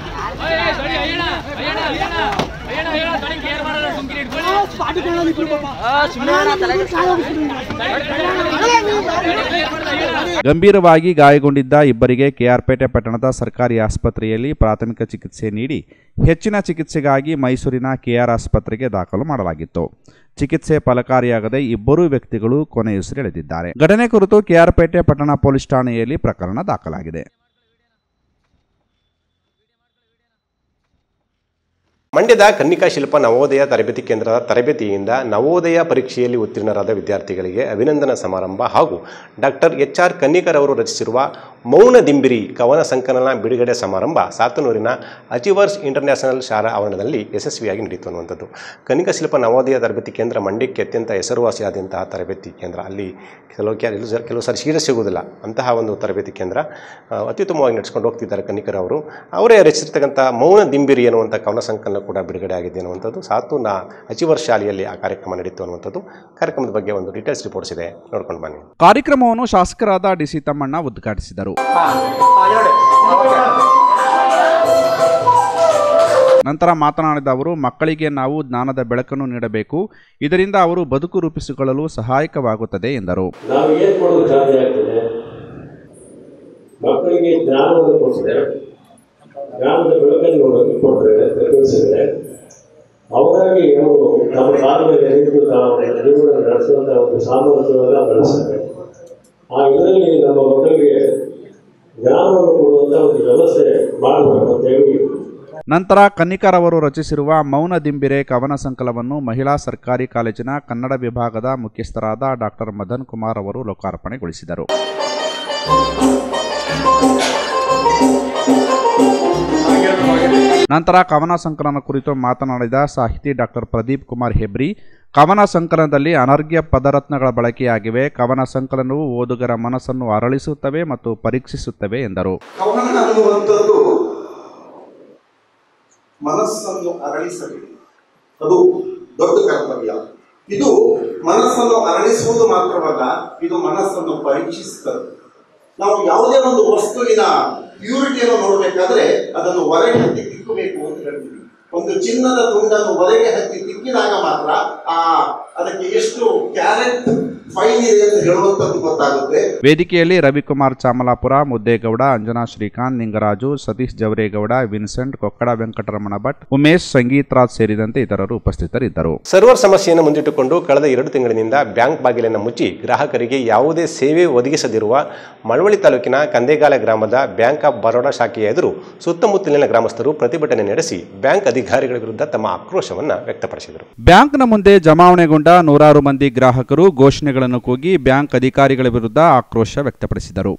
ಗಂಭೀರವಾಗಿ ಗಾಯಗೊಂಡಿದ್ದ ಇಬ್ಬರಿಗೆ ಕೆಆರ್ಪೇಟೆ ಪಟ್ಟಣದ ಸರ್ಕಾರಿ ಆಸ್ಪತ್ರೆಯಲ್ಲಿ ಪ್ರಾಥಮಿಕ ಚಿಕಿತ್ಸೆ ನೀಡಿ ಹೆಚ್ಚಿನ ಚಿಕಿತ್ಸೆಗಾಗಿ ಮೈಸೂರಿನ ಕೆಆರ್ ಆಸ್ಪತ್ರೆಗೆ ದಾಖಲು ಮಾಡಲಾಗಿತ್ತು ಚಿಕಿತ್ಸೆ ಫಲಕಾರಿಯಾಗದೆ ಇಬ್ಬರೂ ವ್ಯಕ್ತಿಗಳು ಕೊನೆಯುಸಿರೆಳೆದಿದ್ದಾರೆ ಘಟನೆ ಕುರಿತು ಕೆಆರ್ಪೇಟೆ ಪಟ್ಟಣ ಪೊಲೀಸ್ ಠಾಣೆಯಲ್ಲಿ ಪ್ರಕರಣ ದಾಖಲಾಗಿದೆ ಮಂಡ್ಯದ ಕನ್ನಿಕಾ ಶಿಲ್ಪ ನವೋದಯ ತರಬೇತಿ ಕೇಂದ್ರದ ತರಬೇತಿಯಿಂದ ನವೋದಯ ಪರೀಕ್ಷೆಯಲ್ಲಿ ಉತ್ತೀರ್ಣರಾದ ವಿದ್ಯಾರ್ಥಿಗಳಿಗೆ ಅಭಿನಂದನಾ ಸಮಾರಂಭ ಹಾಗೂ ಡಾಕ್ಟರ್ ಎಚ್ ಆರ್ ಕನ್ನಿಕರ್ ಅವರು ರಚಿಸಿರುವ ಮೌನ ದಿಂಬಿರಿ ಕವನ ಸಂಕಲನ ಬಿಡುಗಡೆ ಸಮಾರಂಭ ಸಾತನೂರಿನ ಅಚೀವರ್ಸ್ ಇಂಟರ್ನ್ಯಾಷನಲ್ ಶಾಲಾ ಆವರಣದಲ್ಲಿ ಯಶಸ್ವಿಯಾಗಿ ನಡೆಯಿತು ಅನ್ನುವಂಥದ್ದು ಕನ್ನಿಕಾ ಶಿಲ್ಪ ನವೋದಯ ತರಬೇತಿ ಕೇಂದ್ರ ಮಂಡ್ಯಕ್ಕೆ ಅತ್ಯಂತ ಹೆಸರುವಾಸಿಯಾದಂತಹ ತರಬೇತಿ ಕೇಂದ್ರ ಅಲ್ಲಿ ಕೆಲವು ಕೆಲವು ಸಲ- ಕೆಲವು ಸಾರಿ ಸೀರೆ ಸಿಗುವುದಿಲ್ಲ ಅಂತಹ ಒಂದು ತರಬೇತಿ ಕೇಂದ್ರ ಆ, ಅತ್ಯುತ್ತಮವಾಗಿ ನಡೆಸ್ಕೊಂಡು ಹೋಗ್ತಿದ್ದಾರೆ ಕನ್ನಿಕರ್ ಅವರು ಅವರೇ ರಚಿಸಿರ್ತಕ್ಕಂಥ ಮೌನ ದಿಂಬಿರಿ ಅನ್ನುವಂಥ ಕವನ ಸಂಕಲನ ಕೂಡ ಬಿಡುಗಡೆ ಆಗಿದೆ ಅನ್ನುವಂಥದ್ದು ಸಾತೂನ ಅಚೀವರ್ ಶಾಲೆಯಲ್ಲಿ ಆ ಕಾರ್ಯಕ್ರಮ ನಡೀತು ಅನ್ನುವಂಥದ್ದು ಕಾರ್ಯಕ್ರಮದ ಬಗ್ಗೆ ಒಂದು ಡೀಟೇಲ್ಸ್ ರಿಪೋರ್ಟ್ಸ್ ಇದೆ ನೋಡ್ಕೊಂಡು ಬನ್ನಿ ಕಾರ್ಯಕ್ರಮವನ್ನು ಶಾಸಕರಾದ ಡಿಸಿ ತಮ್ಮಣ್ಣ ಉದ್ಘಾಟಿಸಿದರು ನಂತರ ಮಾತನಾಡಿದ ಅವರು ಮಕ್ಕಳಿಗೆ ನಾವು ಜ್ಞಾನದ ಬೆಳಕನ್ನು ನೀಡಬೇಕು ಇದರಿಂದ ಅವರು ಬದುಕು ರೂಪಿಸಿಕೊಳ್ಳಲು ಸಹಾಯಕವಾಗುತ್ತದೆ ಎಂದರು ನಾವು ಏನು ಕೊಡೋದು ಸಾಧ್ಯ ಆಗ್ತದೆ ಮಕ್ಕಳಿಗೆ ಜ್ಞಾನವನ್ನು ಕೊಟ್ಟರೆ ಜ್ಞಾನದ ಬೆಳಕನ್ನು ಕೊಡೋಕೆ ಕೊಟ್ಟರೆ ತಿಳಿಸಿದ್ರೆ ಅವರಾಗಿ ಅವರು ತಮ್ಮ ಕಾಲ ಮೇಲೆ ನಿಂತು ತಾವು ಜೀವನ ನಡೆಸುವಂಥ ಒಂದು ಸಾಮರ್ಥ್ಯವನ್ನು ಬೆಳೆಸ್ತಾರೆ ಆ ಇದರಲ್ಲಿ ನಮ್ಮ ಮಕ್ಕಳಿಗೆ ಜ್ಞಾನವನ್ನು ಕೊಡುವಂಥ ಒಂದು ವ್ಯವಸ್ಥೆ ಮಾಡಬೇಕು ಅಂತೇಳಿ ನಂತರ ಕನ್ನಿಕರ್ ಅವರು ರಚಿಸಿರುವ ಮೌನ ದಿಂಬಿರೆ ಕವನ ಸಂಕಲನವನ್ನು ಮಹಿಳಾ ಸರ್ಕಾರಿ ಕಾಲೇಜಿನ ಕನ್ನಡ ವಿಭಾಗದ ಮುಖ್ಯಸ್ಥರಾದ ಡಾಕ್ಟರ್ ಮದನ್ ಕುಮಾರ್ ಅವರು ಲೋಕಾರ್ಪಣೆಗೊಳಿಸಿದರು ನಂತರ ಕವನ ಸಂಕಲನ ಕುರಿತು ಮಾತನಾಡಿದ ಸಾಹಿತಿ ಡಾಕ್ಟರ್ ಪ್ರದೀಪ್ ಕುಮಾರ್ ಹೆಬ್ರಿ ಕವನ ಸಂಕಲನದಲ್ಲಿ ಅನರ್ಘ್ಯ ಪದರತ್ನಗಳ ಬಳಕೆಯಾಗಿವೆ ಕವನ ಸಂಕಲನವು ಓದುಗರ ಮನಸ್ಸನ್ನು ಅರಳಿಸುತ್ತವೆ ಮತ್ತು ಪರೀಕ್ಷಿಸುತ್ತವೆ ಎಂದರು ಕವನ ಅನ್ನುವಂಥದ್ದು ಮನಸ್ಸನ್ನು ಅರಳಿಸಬೇಕು ಅದು ದೊಡ್ಡ ಕರ್ತವ್ಯ ಇದು ಮನಸ್ಸನ್ನು ಅರಳಿಸುವುದು ಮಾತ್ರವಲ್ಲ ಇದು ಮನಸ್ಸನ್ನು ಪರೀಕ್ಷಿಸುತ್ತದೆ ನಾವು ಯಾವುದೇ ಒಂದು ವಸ್ತುವಿನ ಪ್ಯೂರಿಟಿಯನ್ನು ನೋಡಬೇಕಾದ್ರೆ ಅದನ್ನು ಹೊರಗೆ ಹತ್ತಿ ತಿಕ್ಕಬೇಕು ಅಂತ ಹೇಳ್ತೀವಿ ಒಂದು ಚಿನ್ನದ ತುಂಡನ್ನು ಹೊರಗೆ ಹತ್ತಿ ತಿಕ್ಕಿದಾಗ ಮಾತ್ರ ಆ ಅದಕ್ಕೆ ಎಷ್ಟು ಕ್ಯಾರೆಟ್ ಫೈನ್ ಇದೆ ಅಂತ ಹೇಳುವಂಥದ್ದು ಗೊತ್ತಾಗುತ್ತೆ ವೇದಿಕೆಯಲ್ಲಿ ರವಿಕುಮಾರ್ ಚಾಮಲಾಪುರ ಮುದ್ದೇಗೌಡ ಅಂಜನಾ ಶ್ರೀಕಾಂತ್ ನಿಂಗರಾಜು ಸತೀಶ್ ಜವರೇಗೌಡ ವಿನ್ಸೆಂಟ್ ಕೊಕ್ಕಡ ವೆಂಕಟರಮಣ ಭಟ್ ಉಮೇಶ್ ಸಂಗೀತ್ ರಾಜ್ ಸೇರಿದಂತೆ ಇತರರು ಉಪಸ್ಥಿತರಿದ್ದರು ಸರ್ವರ್ ಸಮಸ್ಯೆಯನ್ನು ಮುಂದಿಟ್ಟುಕೊಂಡು ಕಳೆದ ಎರಡು ತಿಂಗಳಿನಿಂದ ಬ್ಯಾಂಕ್ ಬಾಗಿಲನ್ನು ಮುಚ್ಚಿ ಗ್ರಾಹಕರಿಗೆ ಯಾವುದೇ ಸೇವೆ ಒದಗಿಸದಿರುವ ಮಳವಳ್ಳಿ ತಾಲೂಕಿನ ಕಂದೇಗಾಲ ಗ್ರಾಮದ ಬ್ಯಾಂಕ್ ಆಫ್ ಬರೋಡಾ ಶಾಖೆಯ ಎದುರು ಸುತ್ತಮುತ್ತಲಿನ ಗ್ರಾಮಸ್ಥರು ಪ್ರತಿಭಟನೆ ನಡೆಸಿ ಬ್ಯಾಂಕ್ ಅಧಿಕಾರಿಗಳ ವಿರುದ್ಧ ತಮ್ಮ ಆಕ್ರೋಶವನ್ನು ವ್ಯಕ್ತಪಡಿಸಿದರು ಬ್ಯಾಂಕ್ನ ಮುಂದೆ ಜಮಾವಣೆಗೊಂಡ ನೂರಾರು ಮಂದಿ ಗ್ರಾಹಕರು ಘೋಷಣೆಗಳನ್ನು ಕೂಗಿ ಬ್ಯಾಂಕ್ ಅಧಿಕಾರಿಗಳ ವಿರುದ್ಧ ಆಕ್ರೋಶ ವ್ಯಕ್ತಪಡಿಸಿದರು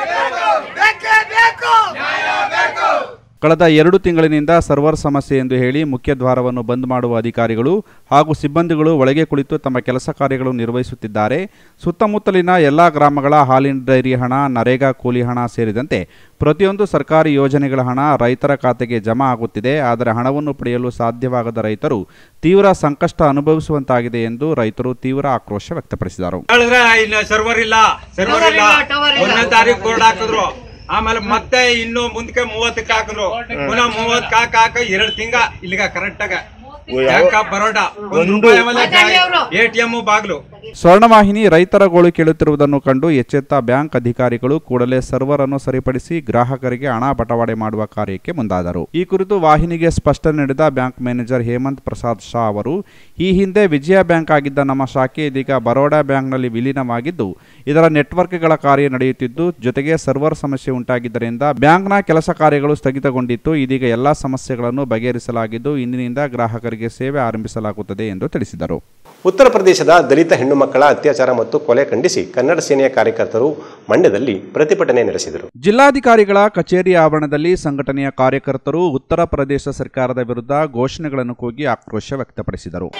ಕಳೆದ ಎರಡು ತಿಂಗಳಿನಿಂದ ಸರ್ವರ್ ಸಮಸ್ಯೆ ಎಂದು ಹೇಳಿ ಮುಖ್ಯ ದ್ವಾರವನ್ನು ಬಂದ್ ಮಾಡುವ ಅಧಿಕಾರಿಗಳು ಹಾಗೂ ಸಿಬ್ಬಂದಿಗಳು ಒಳಗೆ ಕುಳಿತು ತಮ್ಮ ಕೆಲಸ ಕಾರ್ಯಗಳು ನಿರ್ವಹಿಸುತ್ತಿದ್ದಾರೆ ಸುತ್ತಮುತ್ತಲಿನ ಎಲ್ಲ ಗ್ರಾಮಗಳ ಹಾಲಿನ ಡೈರಿ ಹಣ ನರೇಗಾ ಕೂಲಿ ಹಣ ಸೇರಿದಂತೆ ಪ್ರತಿಯೊಂದು ಸರ್ಕಾರಿ ಯೋಜನೆಗಳ ಹಣ ರೈತರ ಖಾತೆಗೆ ಜಮಾ ಆಗುತ್ತಿದೆ ಆದರೆ ಹಣವನ್ನು ಪಡೆಯಲು ಸಾಧ್ಯವಾಗದ ರೈತರು ತೀವ್ರ ಸಂಕಷ್ಟ ಅನುಭವಿಸುವಂತಾಗಿದೆ ಎಂದು ರೈತರು ತೀವ್ರ ಆಕ್ರೋಶ ವ್ಯಕ್ತಪಡಿಸಿದರು ಹೇಳಿದ್ರೆ ಇನ್ನು ಸರ್ವರ್ ಇಲ್ಲ ಸರ್ವರ್ ಇಲ್ಲ ಒಂದನೇ ತಾರೀಕು ಬೋರ್ಡ್ ಹಾಕಿದ್ರು ಆಮೇಲೆ ಮತ್ತೆ ಇನ್ನು ಮುಂದಕ್ಕೆ ಮೂವತ್ತಕ್ಕೆ ಹಾಕಿದ್ರು ಪುನಃ ಮೂವತ್ತಕ್ಕೆ ಹಾಕ ಹಾಕ ಎರಡು ತಿಂಗ ಇಲ್ಲಿಗ ಕರೆಕ್ಟ್ ಆಗ ಬ್ಯಾಂಕ್ ಆಫ್ ಬರೋಡಾ ಒಂದು ರೂಪಾಯಿ ಎ ಟಿ ಎಂ ಬಾಗ್ಲು ಸ್ವರ್ಣವಾಹಿನಿ ರೈತರ ಗೋಳು ಕೇಳುತ್ತಿರುವುದನ್ನು ಕಂಡು ಎಚ್ಚೆತ್ತ ಬ್ಯಾಂಕ್ ಅಧಿಕಾರಿಗಳು ಕೂಡಲೇ ಸರ್ವರ್ ಅನ್ನು ಸರಿಪಡಿಸಿ ಗ್ರಾಹಕರಿಗೆ ಹಣ ಬಟವಾಡೆ ಮಾಡುವ ಕಾರ್ಯಕ್ಕೆ ಮುಂದಾದರು ಈ ಕುರಿತು ವಾಹಿನಿಗೆ ಸ್ಪಷ್ಟನೆ ನೀಡಿದ ಬ್ಯಾಂಕ್ ಮ್ಯಾನೇಜರ್ ಹೇಮಂತ್ ಪ್ರಸಾದ್ ಶಾ ಅವರು ಈ ಹಿಂದೆ ವಿಜಯ ಬ್ಯಾಂಕ್ ಆಗಿದ್ದ ನಮ್ಮ ಶಾಖೆ ಇದೀಗ ಬರೋಡಾ ಬ್ಯಾಂಕ್ನಲ್ಲಿ ವಿಲೀನವಾಗಿದ್ದು ಇದರ ನೆಟ್ವರ್ಕ್ಗಳ ಕಾರ್ಯ ನಡೆಯುತ್ತಿದ್ದು ಜೊತೆಗೆ ಸರ್ವರ್ ಸಮಸ್ಯೆ ಉಂಟಾಗಿದ್ದರಿಂದ ಬ್ಯಾಂಕ್ನ ಕೆಲಸ ಕಾರ್ಯಗಳು ಸ್ಥಗಿತಗೊಂಡಿತ್ತು ಇದೀಗ ಎಲ್ಲಾ ಸಮಸ್ಯೆಗಳನ್ನು ಬಗೆಹರಿಸಲಾಗಿದ್ದು ಇಂದಿನಿಂದ ಗ್ರಾಹಕರಿಗೆ ಸೇವೆ ಆರಂಭಿಸಲಾಗುತ್ತದೆ ಎಂದು ತಿಳಿಸಿದರು ಉತ್ತರ ಪ್ರದೇಶದ ದಲಿತ ಹೆಣ್ಣು ಮಕ್ಕಳ ಅತ್ಯಾಚಾರ ಮತ್ತು ಕೊಲೆ ಖಂಡಿಸಿ ಕನ್ನಡ ಸೇನೆಯ ಕಾರ್ಯಕರ್ತರು ಮಂಡ್ಯದಲ್ಲಿ ಪ್ರತಿಭಟನೆ ನಡೆಸಿದರು ಜಿಲ್ಲಾಧಿಕಾರಿಗಳ ಕಚೇರಿ ಆವರಣದಲ್ಲಿ ಸಂಘಟನೆಯ ಕಾರ್ಯಕರ್ತರು ಉತ್ತರ ಪ್ರದೇಶ ಸರ್ಕಾರದ ವಿರುದ್ಧ ಘೋಷಣೆಗಳನ್ನು ಕೂಗಿ ಆಕ್ರೋಶ ವ್ಯಕ್ತಪಡಿಸಿದರು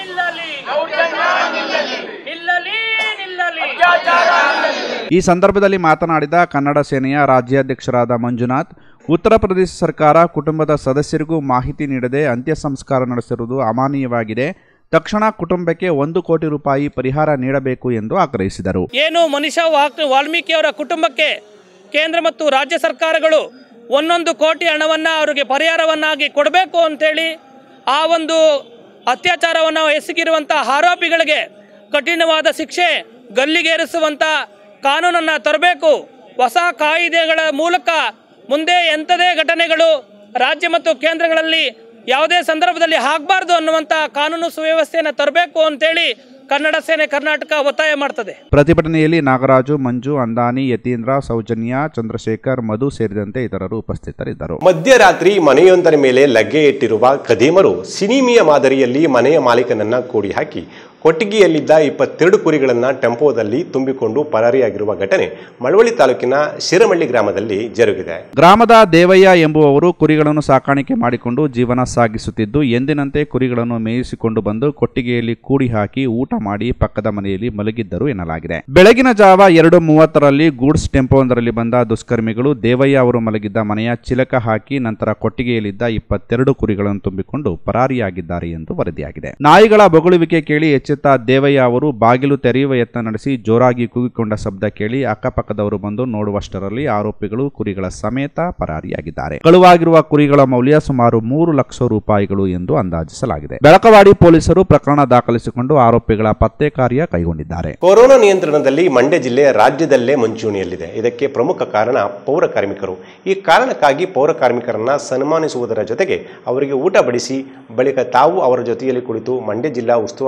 ಈ ಸಂದರ್ಭದಲ್ಲಿ ಮಾತನಾಡಿದ ಕನ್ನಡ ಸೇನೆಯ ರಾಜ್ಯಾಧ್ಯಕ್ಷರಾದ ಮಂಜುನಾಥ್ ಉತ್ತರ ಪ್ರದೇಶ ಸರ್ಕಾರ ಕುಟುಂಬದ ಸದಸ್ಯರಿಗೂ ಮಾಹಿತಿ ನೀಡದೆ ಅಂತ್ಯ ಸಂಸ್ಕಾರ ನಡೆಸಿರುವುದು ಅಮಾನೀಯವಾಗಿದೆ ತಕ್ಷಣ ಕುಟುಂಬಕ್ಕೆ ಒಂದು ಕೋಟಿ ರೂಪಾಯಿ ಪರಿಹಾರ ನೀಡಬೇಕು ಎಂದು ಆಗ್ರಹಿಸಿದರು ಏನು ಮನುಷ್ಯ ವಾಕ್ ವಾಲ್ಮೀಕಿ ಅವರ ಕುಟುಂಬಕ್ಕೆ ಕೇಂದ್ರ ಮತ್ತು ರಾಜ್ಯ ಸರ್ಕಾರಗಳು ಒಂದೊಂದು ಕೋಟಿ ಹಣವನ್ನು ಅವರಿಗೆ ಪರಿಹಾರವನ್ನಾಗಿ ಕೊಡಬೇಕು ಅಂತೇಳಿ ಆ ಒಂದು ಅತ್ಯಾಚಾರವನ್ನು ಎಸಗಿರುವಂಥ ಆರೋಪಿಗಳಿಗೆ ಕಠಿಣವಾದ ಶಿಕ್ಷೆ ಗಲ್ಲಿಗೇರಿಸುವಂಥ ಕಾನೂನನ್ನು ತರಬೇಕು ಹೊಸ ಕಾಯಿದೆಗಳ ಮೂಲಕ ಮುಂದೆ ಎಂಥದೇ ಘಟನೆಗಳು ರಾಜ್ಯ ಮತ್ತು ಕೇಂದ್ರಗಳಲ್ಲಿ ಯಾವುದೇ ಸಂದರ್ಭದಲ್ಲಿ ಆಗಬಾರ್ದು ಅನ್ನುವಂಥ ಕಾನೂನು ಸುವ್ಯವಸ್ಥೆಯನ್ನು ತರಬೇಕು ಅಂತೇಳಿ ಕನ್ನಡ ಸೇನೆ ಕರ್ನಾಟಕ ಒತ್ತಾಯ ಮಾಡ್ತದೆ ಪ್ರತಿಭಟನೆಯಲ್ಲಿ ನಾಗರಾಜು ಮಂಜು ಅಂದಾನಿ ಯತೀಂದ್ರ ಸೌಜನ್ಯ ಚಂದ್ರಶೇಖರ್ ಮಧು ಸೇರಿದಂತೆ ಇತರರು ಉಪಸ್ಥಿತರಿದ್ದರು ಮಧ್ಯರಾತ್ರಿ ಮನೆಯೊಂದರ ಮೇಲೆ ಲಗ್ಗೆ ಇಟ್ಟಿರುವ ಖದೀಮರು ಸಿನಿಮಿಯ ಮಾದರಿಯಲ್ಲಿ ಮನೆಯ ಮಾಲೀಕನನ್ನ ಕೂಡಿ ಹಾಕಿ ಕೊಟ್ಟಿಗೆಯಲ್ಲಿದ್ದ ಇಪ್ಪತ್ತೆರಡು ಕುರಿಗಳನ್ನು ಟೆಂಪೋದಲ್ಲಿ ತುಂಬಿಕೊಂಡು ಪರಾರಿಯಾಗಿರುವ ಘಟನೆ ಮಳವಳ್ಳಿ ತಾಲೂಕಿನ ಶಿರಮಳ್ಳಿ ಗ್ರಾಮದಲ್ಲಿ ಜರುಗಿದೆ ಗ್ರಾಮದ ದೇವಯ್ಯ ಎಂಬುವವರು ಕುರಿಗಳನ್ನು ಸಾಕಾಣಿಕೆ ಮಾಡಿಕೊಂಡು ಜೀವನ ಸಾಗಿಸುತ್ತಿದ್ದು ಎಂದಿನಂತೆ ಕುರಿಗಳನ್ನು ಮೇಯಿಸಿಕೊಂಡು ಬಂದು ಕೊಟ್ಟಿಗೆಯಲ್ಲಿ ಕೂಡಿ ಹಾಕಿ ಊಟ ಮಾಡಿ ಪಕ್ಕದ ಮನೆಯಲ್ಲಿ ಮಲಗಿದ್ದರು ಎನ್ನಲಾಗಿದೆ ಬೆಳಗಿನ ಜಾವ ಎರಡು ಮೂವತ್ತರಲ್ಲಿ ಗೂಡ್ಸ್ ಟೆಂಪೋವೊಂದರಲ್ಲಿ ಬಂದ ದುಷ್ಕರ್ಮಿಗಳು ದೇವಯ್ಯ ಅವರು ಮಲಗಿದ್ದ ಮನೆಯ ಚಿಲಕ ಹಾಕಿ ನಂತರ ಕೊಟ್ಟಿಗೆಯಲ್ಲಿದ್ದ ಇಪ್ಪತ್ತೆರಡು ಕುರಿಗಳನ್ನು ತುಂಬಿಕೊಂಡು ಪರಾರಿಯಾಗಿದ್ದಾರೆ ಎಂದು ವರದಿಯಾಗಿದೆ ನಾಯಿಗಳ ಬೊಗಳುವಿಕೆ ಕೇಳಿ ಎಚ್ಚೆತ್ತ ದೇವಯ್ಯ ಅವರು ಬಾಗಿಲು ತೆರೆಯುವ ಯತ್ನ ನಡೆಸಿ ಜೋರಾಗಿ ಕೂಗಿಕೊಂಡ ಶಬ್ದ ಕೇಳಿ ಅಕ್ಕಪಕ್ಕದವರು ಬಂದು ನೋಡುವಷ್ಟರಲ್ಲಿ ಆರೋಪಿಗಳು ಕುರಿಗಳ ಸಮೇತ ಪರಾರಿಯಾಗಿದ್ದಾರೆ ಕಳುವಾಗಿರುವ ಕುರಿಗಳ ಮೌಲ್ಯ ಸುಮಾರು ಮೂರು ಲಕ್ಷ ರೂಪಾಯಿಗಳು ಎಂದು ಅಂದಾಜಿಸಲಾಗಿದೆ ಬೆಳಕವಾಡಿ ಪೊಲೀಸರು ಪ್ರಕರಣ ದಾಖಲಿಸಿಕೊಂಡು ಆರೋಪಿಗಳ ಪತ್ತೆ ಕಾರ್ಯ ಕೈಗೊಂಡಿದ್ದಾರೆ ಕೊರೋನಾ ನಿಯಂತ್ರಣದಲ್ಲಿ ಮಂಡ್ಯ ಜಿಲ್ಲೆ ರಾಜ್ಯದಲ್ಲೇ ಮುಂಚೂಣಿಯಲ್ಲಿದೆ ಇದಕ್ಕೆ ಪ್ರಮುಖ ಕಾರಣ ಪೌರ ಕಾರ್ಮಿಕರು ಈ ಕಾರಣಕ್ಕಾಗಿ ಪೌರ ಕಾರ್ಮಿಕರನ್ನ ಸನ್ಮಾನಿಸುವುದರ ಜೊತೆಗೆ ಅವರಿಗೆ ಊಟ ಬಡಿಸಿ ಬಳಿಕ ತಾವು ಅವರ ಜೊತೆಯಲ್ಲಿ ಕುಳಿತು ಮಂಡ್ಯ ಜಿಲ್ಲಾ ಉಸ್ತುವಾರಿ ಸಚಿವ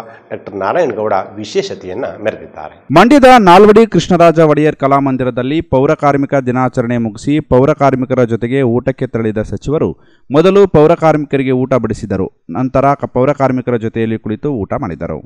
ಡಾಕ್ಟರ್ ನಾರಾಯಣಗೌಡ ವಿಶೇಷತೆಯನ್ನ ಮೆರೆದಿದ್ದಾರೆ ಮಂಡ್ಯದ ನಾಲ್ವಡಿ ಕೃಷ್ಣರಾಜ ಒಡೆಯರ್ ಕಲಾಮಂದಿರದಲ್ಲಿ ಪೌರ ಕಾರ್ಮಿಕ ದಿನಾಚರಣೆ ಮುಗಿಸಿ ಪೌರ ಕಾರ್ಮಿಕರ ಜೊತೆಗೆ ಊಟಕ್ಕೆ ತೆರಳಿದ ಸಚಿವರು ಮೊದಲು ಪೌರ ಕಾರ್ಮಿಕರಿಗೆ ಊಟ ಬಡಿಸಿದರು ನಂತರ ಕ- ಪೌರ ಕಾರ್ಮಿಕರ ಜೊತೆಯಲ್ಲಿ ಕುಳಿತು ಊಟ ಮಾಡಿದರು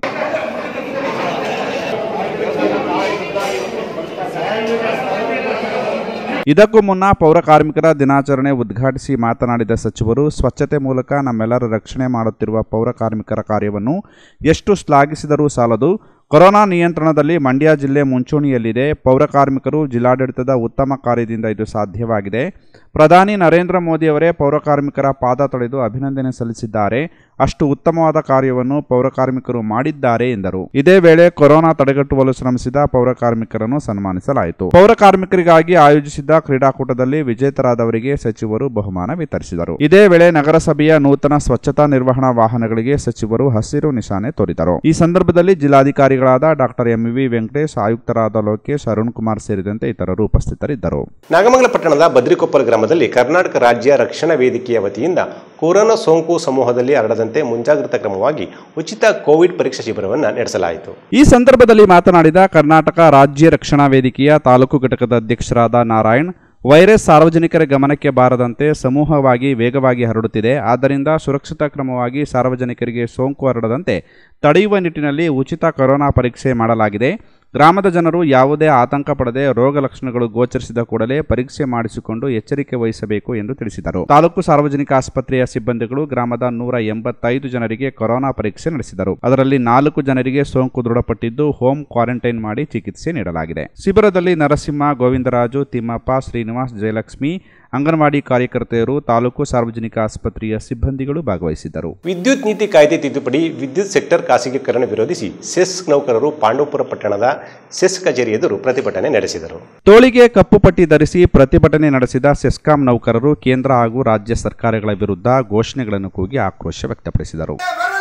ಇದಕ್ಕೂ ಮುನ್ನ ಪೌರ ಕಾರ್ಮಿಕರ ದಿನಾಚರಣೆ ಉದ್ಘಾಟಿಸಿ ಮಾತನಾಡಿದ ಸಚಿವರು ಸ್ವಚ್ಛತೆ ಮೂಲಕ ನಮ್ಮೆಲ್ಲರ ರಕ್ಷಣೆ ಮಾಡುತ್ತಿರುವ ಪೌರ ಕಾರ್ಮಿಕರ ಕಾರ್ಯವನ್ನು ಎಷ್ಟು ಶ್ಲಾಘಿಸಿದರೂ ಸಾಲದು ಕೊರೋನಾ ನಿಯಂತ್ರಣದಲ್ಲಿ ಮಂಡ್ಯ ಜಿಲ್ಲೆ ಮುಂಚೂಣಿಯಲ್ಲಿದೆ ಪೌರ ಕಾರ್ಮಿಕರು ಜಿಲ್ಲಾಡಳಿತದ ಉತ್ತಮ ಕಾರ್ಯದಿಂದ ಇದು ಸಾಧ್ಯವಾಗಿದೆ ಪ್ರಧಾನಿ ನರೇಂದ್ರ ಮೋದಿಯವರೇ ಪೌರ ಕಾರ್ಮಿಕರ ಪಾದ ತೊಳೆದು ಅಭಿನಂದನೆ ಸಲ್ಲಿಸಿದ್ದಾರೆ ಅಷ್ಟು ಉತ್ತಮವಾದ ಕಾರ್ಯವನ್ನು ಪೌರ ಕಾರ್ಮಿಕರು ಮಾಡಿದ್ದಾರೆ ಎಂದರು ಇದೇ ವೇಳೆ ಕೊರೋನಾ ತಡೆಗಟ್ಟುವಲು ಶ್ರಮಿಸಿದ ಪೌರ ಕಾರ್ಮಿಕರನ್ನು ಸನ್ಮಾನಿಸಲಾಯಿತು ಪೌರ ಕಾರ್ಮಿಕರಿಗಾಗಿ ಆಯೋಜಿಸಿದ್ದ ಕ್ರೀಡಾಕೂಟದಲ್ಲಿ ವಿಜೇತರಾದವರಿಗೆ ಸಚಿವರು ಬಹುಮಾನ ವಿತರಿಸಿದರು ಇದೇ ವೇಳೆ ನಗರಸಭೆಯ ನೂತನ ಸ್ವಚ್ಛತಾ ನಿರ್ವಹಣಾ ವಾಹನಗಳಿಗೆ ಸಚಿವರು ಹಸಿರು ನಿಶಾನೆ ತೋರಿದರು ಈ ಸಂದರ್ಭದಲ್ಲಿ ಜಿಲ್ಲಾಧಿಕಾರಿಗಳಾದ ಡಾಕ್ಟರ್ ಎಂ ವಿ ವೆಂಕಟೇಶ್ ಆಯುಕ್ತರಾದ ಲೋಕೇಶ್ ಅರುಣ್ ಕುಮಾರ್ ಸೇರಿದಂತೆ ಇತರರು ಉಪಸ್ಥಿತರಿದ್ದರು ನಾಗಮಂಗಲ ಪಟ್ಟಣದ ಬದ್ರಿಕೊಪ್ಪಲ್ ಗ್ರಾಮದಲ್ಲಿ ಕರ್ನಾಟಕ ರಾಜ್ಯ ರಕ್ಷಣಾ ವೇದಿಕೆಯ ವತಿಯಿಂದ ಕೊರೋನಾ ಸೋಂಕು ಸಮೂಹದಲ್ಲಿ ಹರಡದಂತೆ ಮುಂಜಾಗ್ರತಾ ಕ್ರಮವಾಗಿ ಉಚಿತ ಕೋವಿಡ್ ಪರೀಕ್ಷಾ ಶಿಬಿರವನ್ನು ನಡೆಸಲಾಯಿತು ಈ ಸಂದರ್ಭದಲ್ಲಿ ಮಾತನಾಡಿದ ಕರ್ನಾಟಕ ರಾಜ್ಯ ರಕ್ಷಣಾ ವೇದಿಕೆಯ ತಾಲೂಕು ಘಟಕದ ಅಧ್ಯಕ್ಷರಾದ ನಾರಾಯಣ್ ವೈರಸ್ ಸಾರ್ವಜನಿಕರ ಗಮನಕ್ಕೆ ಬಾರದಂತೆ ಸಮೂಹವಾಗಿ ವೇಗವಾಗಿ ಹರಡುತ್ತಿದೆ ಆದ್ದರಿಂದ ಸುರಕ್ಷತಾ ಕ್ರಮವಾಗಿ ಸಾರ್ವಜನಿಕರಿಗೆ ಸೋಂಕು ಹರಡದಂತೆ ತಡೆಯುವ ನಿಟ್ಟಿನಲ್ಲಿ ಉಚಿತ ಕೊರೋನಾ ಪರೀಕ್ಷೆ ಮಾಡಲಾಗಿದೆ ಗ್ರಾಮದ ಜನರು ಯಾವುದೇ ಆತಂಕ ಪಡದೆ ರೋಗ ಲಕ್ಷಣಗಳು ಗೋಚರಿಸಿದ ಕೂಡಲೇ ಪರೀಕ್ಷೆ ಮಾಡಿಸಿಕೊಂಡು ಎಚ್ಚರಿಕೆ ವಹಿಸಬೇಕು ಎಂದು ತಿಳಿಸಿದರು ತಾಲೂಕು ಸಾರ್ವಜನಿಕ ಆಸ್ಪತ್ರೆಯ ಸಿಬ್ಬಂದಿಗಳು ಗ್ರಾಮದ ನೂರ ಎಂಬತ್ತೈದು ಜನರಿಗೆ ಕೊರೋನಾ ಪರೀಕ್ಷೆ ನಡೆಸಿದರು ಅದರಲ್ಲಿ ನಾಲ್ಕು ಜನರಿಗೆ ಸೋಂಕು ದೃಢಪಟ್ಟಿದ್ದು ಹೋಮ್ ಕ್ವಾರಂಟೈನ್ ಮಾಡಿ ಚಿಕಿತ್ಸೆ ನೀಡಲಾಗಿದೆ ಶಿಬಿರದಲ್ಲಿ ನರಸಿಂಹ ಗೋವಿಂದರಾಜು ತಿಮ್ಮಪ್ಪ ಶ್ರೀನಿವಾಸ್ ಜಯಲಕ್ಷ್ಮಿ ಅಂಗನವಾಡಿ ಕಾರ್ಯಕರ್ತೆಯರು ತಾಲೂಕು ಸಾರ್ವಜನಿಕ ಆಸ್ಪತ್ರೆಯ ಸಿಬ್ಬಂದಿಗಳು ಭಾಗವಹಿಸಿದ್ದರು ವಿದ್ಯುತ್ ನೀತಿ ಕಾಯ್ದೆ ತಿದ್ದುಪಡಿ ವಿದ್ಯುತ್ ಸೆಕ್ಟರ್ ಖಾಸಗೀಕರಣ ವಿರೋಧಿಸಿ ಸೆಸ್ ನೌಕರರು ಪಾಂಡವಪುರ ಪಟ್ಟಣದ ಸೆಸ್ ಕಚೇರಿ ಎದುರು ಪ್ರತಿಭಟನೆ ನಡೆಸಿದರು ತೋಳಿಗೆ ಕಪ್ಪು ಪಟ್ಟಿ ಧರಿಸಿ ಪ್ರತಿಭಟನೆ ನಡೆಸಿದ ಸೆಸ್ಕಾಂ ನೌಕರರು ಕೇಂದ್ರ ಹಾಗೂ ರಾಜ್ಯ ಸರ್ಕಾರಗಳ ವಿರುದ್ಧ ಘೋಷಣೆಗಳನ್ನು ಕೂಗಿ ಆಕ್ರೋಶ ವ್ಯಕ್ತಪಡಿಸಿದರು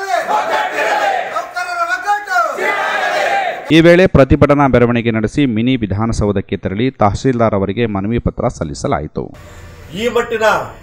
ಈ ವೇಳೆ ಪ್ರತಿಭಟನಾ ಮೆರವಣಿಗೆ ನಡೆಸಿ ಮಿನಿ ವಿಧಾನಸೌಧಕ್ಕೆ ತೆರಳಿ ತಹಸೀಲ್ದಾರ್ ಅವರಿಗೆ ಮನವಿ ಪತ್ರ ಸಲ್ಲಿಸಲಾಯಿತು ಈ ಮಟ್ಟಿನ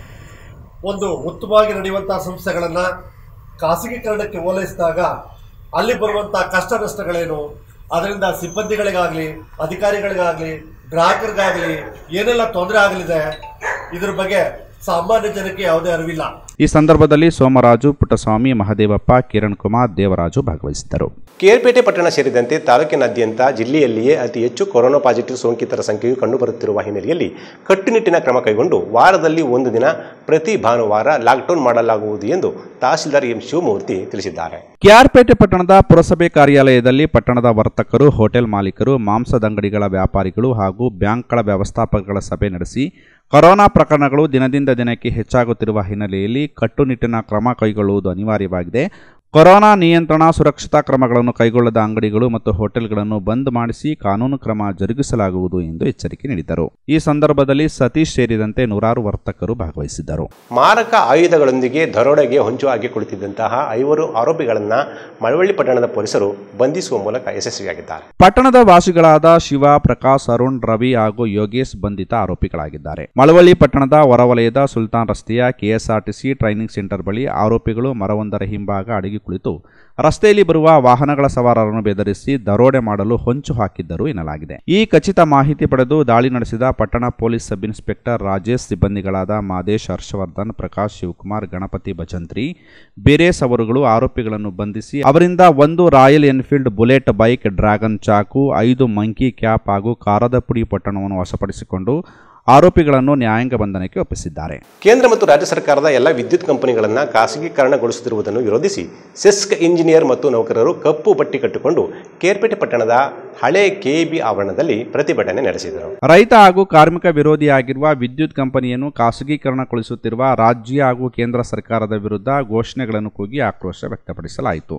ಒಂದು ಉತ್ತಮವಾಗಿ ನಡೆಯುವಂತಹ ಸಂಸ್ಥೆಗಳನ್ನು ಖಾಸಗೀಕರಣಕ್ಕೆ ಓಲೈಸಿದಾಗ ಅಲ್ಲಿ ಬರುವಂಥ ಕಷ್ಟ ನಷ್ಟಗಳೇನು ಅದರಿಂದ ಸಿಬ್ಬಂದಿಗಳಿಗಾಗಲಿ ಅಧಿಕಾರಿಗಳಿಗಾಗಲಿ ಗ್ರಾಹಕರಿಗಾಗಲಿ ಏನೆಲ್ಲ ತೊಂದರೆ ಆಗಲಿದೆ ಇದ್ರ ಬಗ್ಗೆ ಸಾಮಾನ್ಯ ಜನಕ್ಕೆ ಯಾವುದೇ ಅರಿವಿಲ್ಲ ಈ ಸಂದರ್ಭದಲ್ಲಿ ಸೋಮರಾಜು ಪುಟ್ಟಸ್ವಾಮಿ ಮಹದೇವಪ್ಪ ಕಿರಣ್ ಕುಮಾರ್ ದೇವರಾಜು ಭಾಗವಹಿಸಿದ್ದರು ಕೇರ್ಪೇಟೆ ಪಟ್ಟಣ ಸೇರಿದಂತೆ ತಾಲೂಕಿನಾದ್ಯಂತ ಜಿಲ್ಲೆಯಲ್ಲಿಯೇ ಅತಿ ಹೆಚ್ಚು ಕೊರೋನಾ ಪಾಸಿಟಿವ್ ಸೋಂಕಿತರ ಸಂಖ್ಯೆಯು ಕಂಡುಬರುತ್ತಿರುವ ಹಿನ್ನೆಲೆಯಲ್ಲಿ ಕಟ್ಟುನಿಟ್ಟಿನ ಕ್ರಮ ಕೈಗೊಂಡು ವಾರದಲ್ಲಿ ಒಂದು ದಿನ ಪ್ರತಿ ಭಾನುವಾರ ಲಾಕ್ಡೌನ್ ಮಾಡಲಾಗುವುದು ಎಂದು ತಹಸೀಲ್ದಾರ್ ಎಂ ಶಿವಮೂರ್ತಿ ತಿಳಿಸಿದ್ದಾರೆ ಕೆಆರ್ಪೇಟೆ ಪಟ್ಟಣದ ಪುರಸಭೆ ಕಾರ್ಯಾಲಯದಲ್ಲಿ ಪಟ್ಟಣದ ವರ್ತಕರು ಹೋಟೆಲ್ ಮಾಲೀಕರು ಮಾಂಸದಂಗಡಿಗಳ ವ್ಯಾಪಾರಿಗಳು ಹಾಗೂ ಬ್ಯಾಂಕ್ಗಳ ವ್ಯವಸ್ಥಾಪಕಗಳ ಸಭೆ ನಡೆಸಿ ಕೊರೋನಾ ಪ್ರಕರಣಗಳು ದಿನದಿಂದ ದಿನಕ್ಕೆ ಹೆಚ್ಚಾಗುತ್ತಿರುವ ಹಿನ್ನೆಲೆಯಲ್ಲಿ ಕಟ್ಟುನಿಟ್ಟಿನ ಕ್ರಮ ಕೈಗೊಳ್ಳುವುದು ಅನಿವಾರ್ಯವಾಗಿದೆ ಕೊರೋನಾ ನಿಯಂತ್ರಣ ಸುರಕ್ಷತಾ ಕ್ರಮಗಳನ್ನು ಕೈಗೊಳ್ಳದ ಅಂಗಡಿಗಳು ಮತ್ತು ಹೋಟೆಲ್ಗಳನ್ನು ಬಂದ್ ಮಾಡಿಸಿ ಕಾನೂನು ಕ್ರಮ ಜರುಗಿಸಲಾಗುವುದು ಎಂದು ಎಚ್ಚರಿಕೆ ನೀಡಿದರು ಈ ಸಂದರ್ಭದಲ್ಲಿ ಸತೀಶ್ ಸೇರಿದಂತೆ ನೂರಾರು ವರ್ತಕರು ಭಾಗವಹಿಸಿದ್ದರು ಮಾರಕ ಆಯುಧಗಳೊಂದಿಗೆ ದರೋಡೆಗೆ ಹೊಂಚು ಹಾಕಿ ಕುಳಿತಿದ್ದಂತಹ ಐವರು ಆರೋಪಿಗಳನ್ನು ಮಳವಳ್ಳಿ ಪಟ್ಟಣದ ಪೊಲೀಸರು ಬಂಧಿಸುವ ಮೂಲಕ ಯಶಸ್ವಿಯಾಗಿದ್ದಾರೆ ಪಟ್ಟಣದ ವಾಸಿಗಳಾದ ಶಿವ ಪ್ರಕಾಶ್ ಅರುಣ್ ರವಿ ಹಾಗೂ ಯೋಗೇಶ್ ಬಂಧಿತ ಆರೋಪಿಗಳಾಗಿದ್ದಾರೆ ಮಳವಳ್ಳಿ ಪಟ್ಟಣದ ಹೊರವಲಯದ ಸುಲ್ತಾನ್ ರಸ್ತೆಯ ಕೆಎಸ್ಆರ್ಟಿಸಿ ಟ್ರೈನಿಂಗ್ ಸೆಂಟರ್ ಬಳಿ ಆರೋಪಿಗಳು ಮರವೊಂದರ ಹಿಂಭಾಗ ಅಡಗಿ ಕುಳಿತು ರಸ್ತೆಯಲ್ಲಿ ಬರುವ ವಾಹನಗಳ ಸವಾರರನ್ನು ಬೆದರಿಸಿ ದರೋಡೆ ಮಾಡಲು ಹೊಂಚು ಹಾಕಿದ್ದರು ಎನ್ನಲಾಗಿದೆ ಈ ಖಚಿತ ಮಾಹಿತಿ ಪಡೆದು ದಾಳಿ ನಡೆಸಿದ ಪಟ್ಟಣ ಪೊಲೀಸ್ ಸಬ್ ಇನ್ಸ್ಪೆಕ್ಟರ್ ರಾಜೇಶ್ ಸಿಬ್ಬಂದಿಗಳಾದ ಮಾದೇಶ್ ಹರ್ಷವರ್ಧನ್ ಪ್ರಕಾಶ್ ಶಿವಕುಮಾರ್ ಗಣಪತಿ ಭಜಂತ್ರಿ ಬೇರೇಸ್ ಅವರುಗಳು ಆರೋಪಿಗಳನ್ನು ಬಂಧಿಸಿ ಅವರಿಂದ ಒಂದು Royal Enfield Bullet bike dragon ಚಾಕು ಐದು ಮಂಕಿ ಕ್ಯಾಪ್ ಹಾಗೂ ಕಾರದ ಪುಡಿ ಪಟ್ಟಣವನ್ನು ವಶಪಡಿಸಿಕೊಂಡು ಆರೋಪಿಗಳನ್ನು ನ್ಯಾಯಾಂಗ ಬಂಧನಕ್ಕೆ ಒಪ್ಪಿಸಿದ್ದಾರೆ ಕೇಂದ್ರ ಮತ್ತು ರಾಜ್ಯ ಸರ್ಕಾರದ ಎಲ್ಲ ವಿದ್ಯುತ್ ಕಂಪನಿಗಳನ್ನು ಖಾಸಗೀಕರಣಗೊಳಿಸುತ್ತಿರುವುದನ್ನು ವಿರೋಧಿಸಿ ಸೆಸ್ಕ್ ಇಂಜಿನಿಯರ್ ಮತ್ತು ನೌಕರರು ಕಪ್ಪು ಬಟ್ಟಿ ಕಟ್ಟಿಕೊಂಡು ಕೇರ್ಪೇಟೆ ಪಟ್ಟಣದ ಹಳೆ ಕೆಇಬಿ ಆವರಣದಲ್ಲಿ ಪ್ರತಿಭಟನೆ ನಡೆಸಿದರು ರೈತ ಹಾಗೂ ಕಾರ್ಮಿಕ ವಿರೋಧಿಯಾಗಿರುವ ವಿದ್ಯುತ್ ಕಂಪನಿಯನ್ನು ಖಾಸಗೀಕರಣಗೊಳಿಸುತ್ತಿರುವ ರಾಜ್ಯ ಹಾಗೂ ಕೇಂದ್ರ ಸರ್ಕಾರದ ವಿರುದ್ಧ ಘೋಷಣೆಗಳನ್ನು ಕೂಗಿ ಆಕ್ರೋಶ ವ್ಯಕ್ತಪಡಿಸಲಾಯಿತು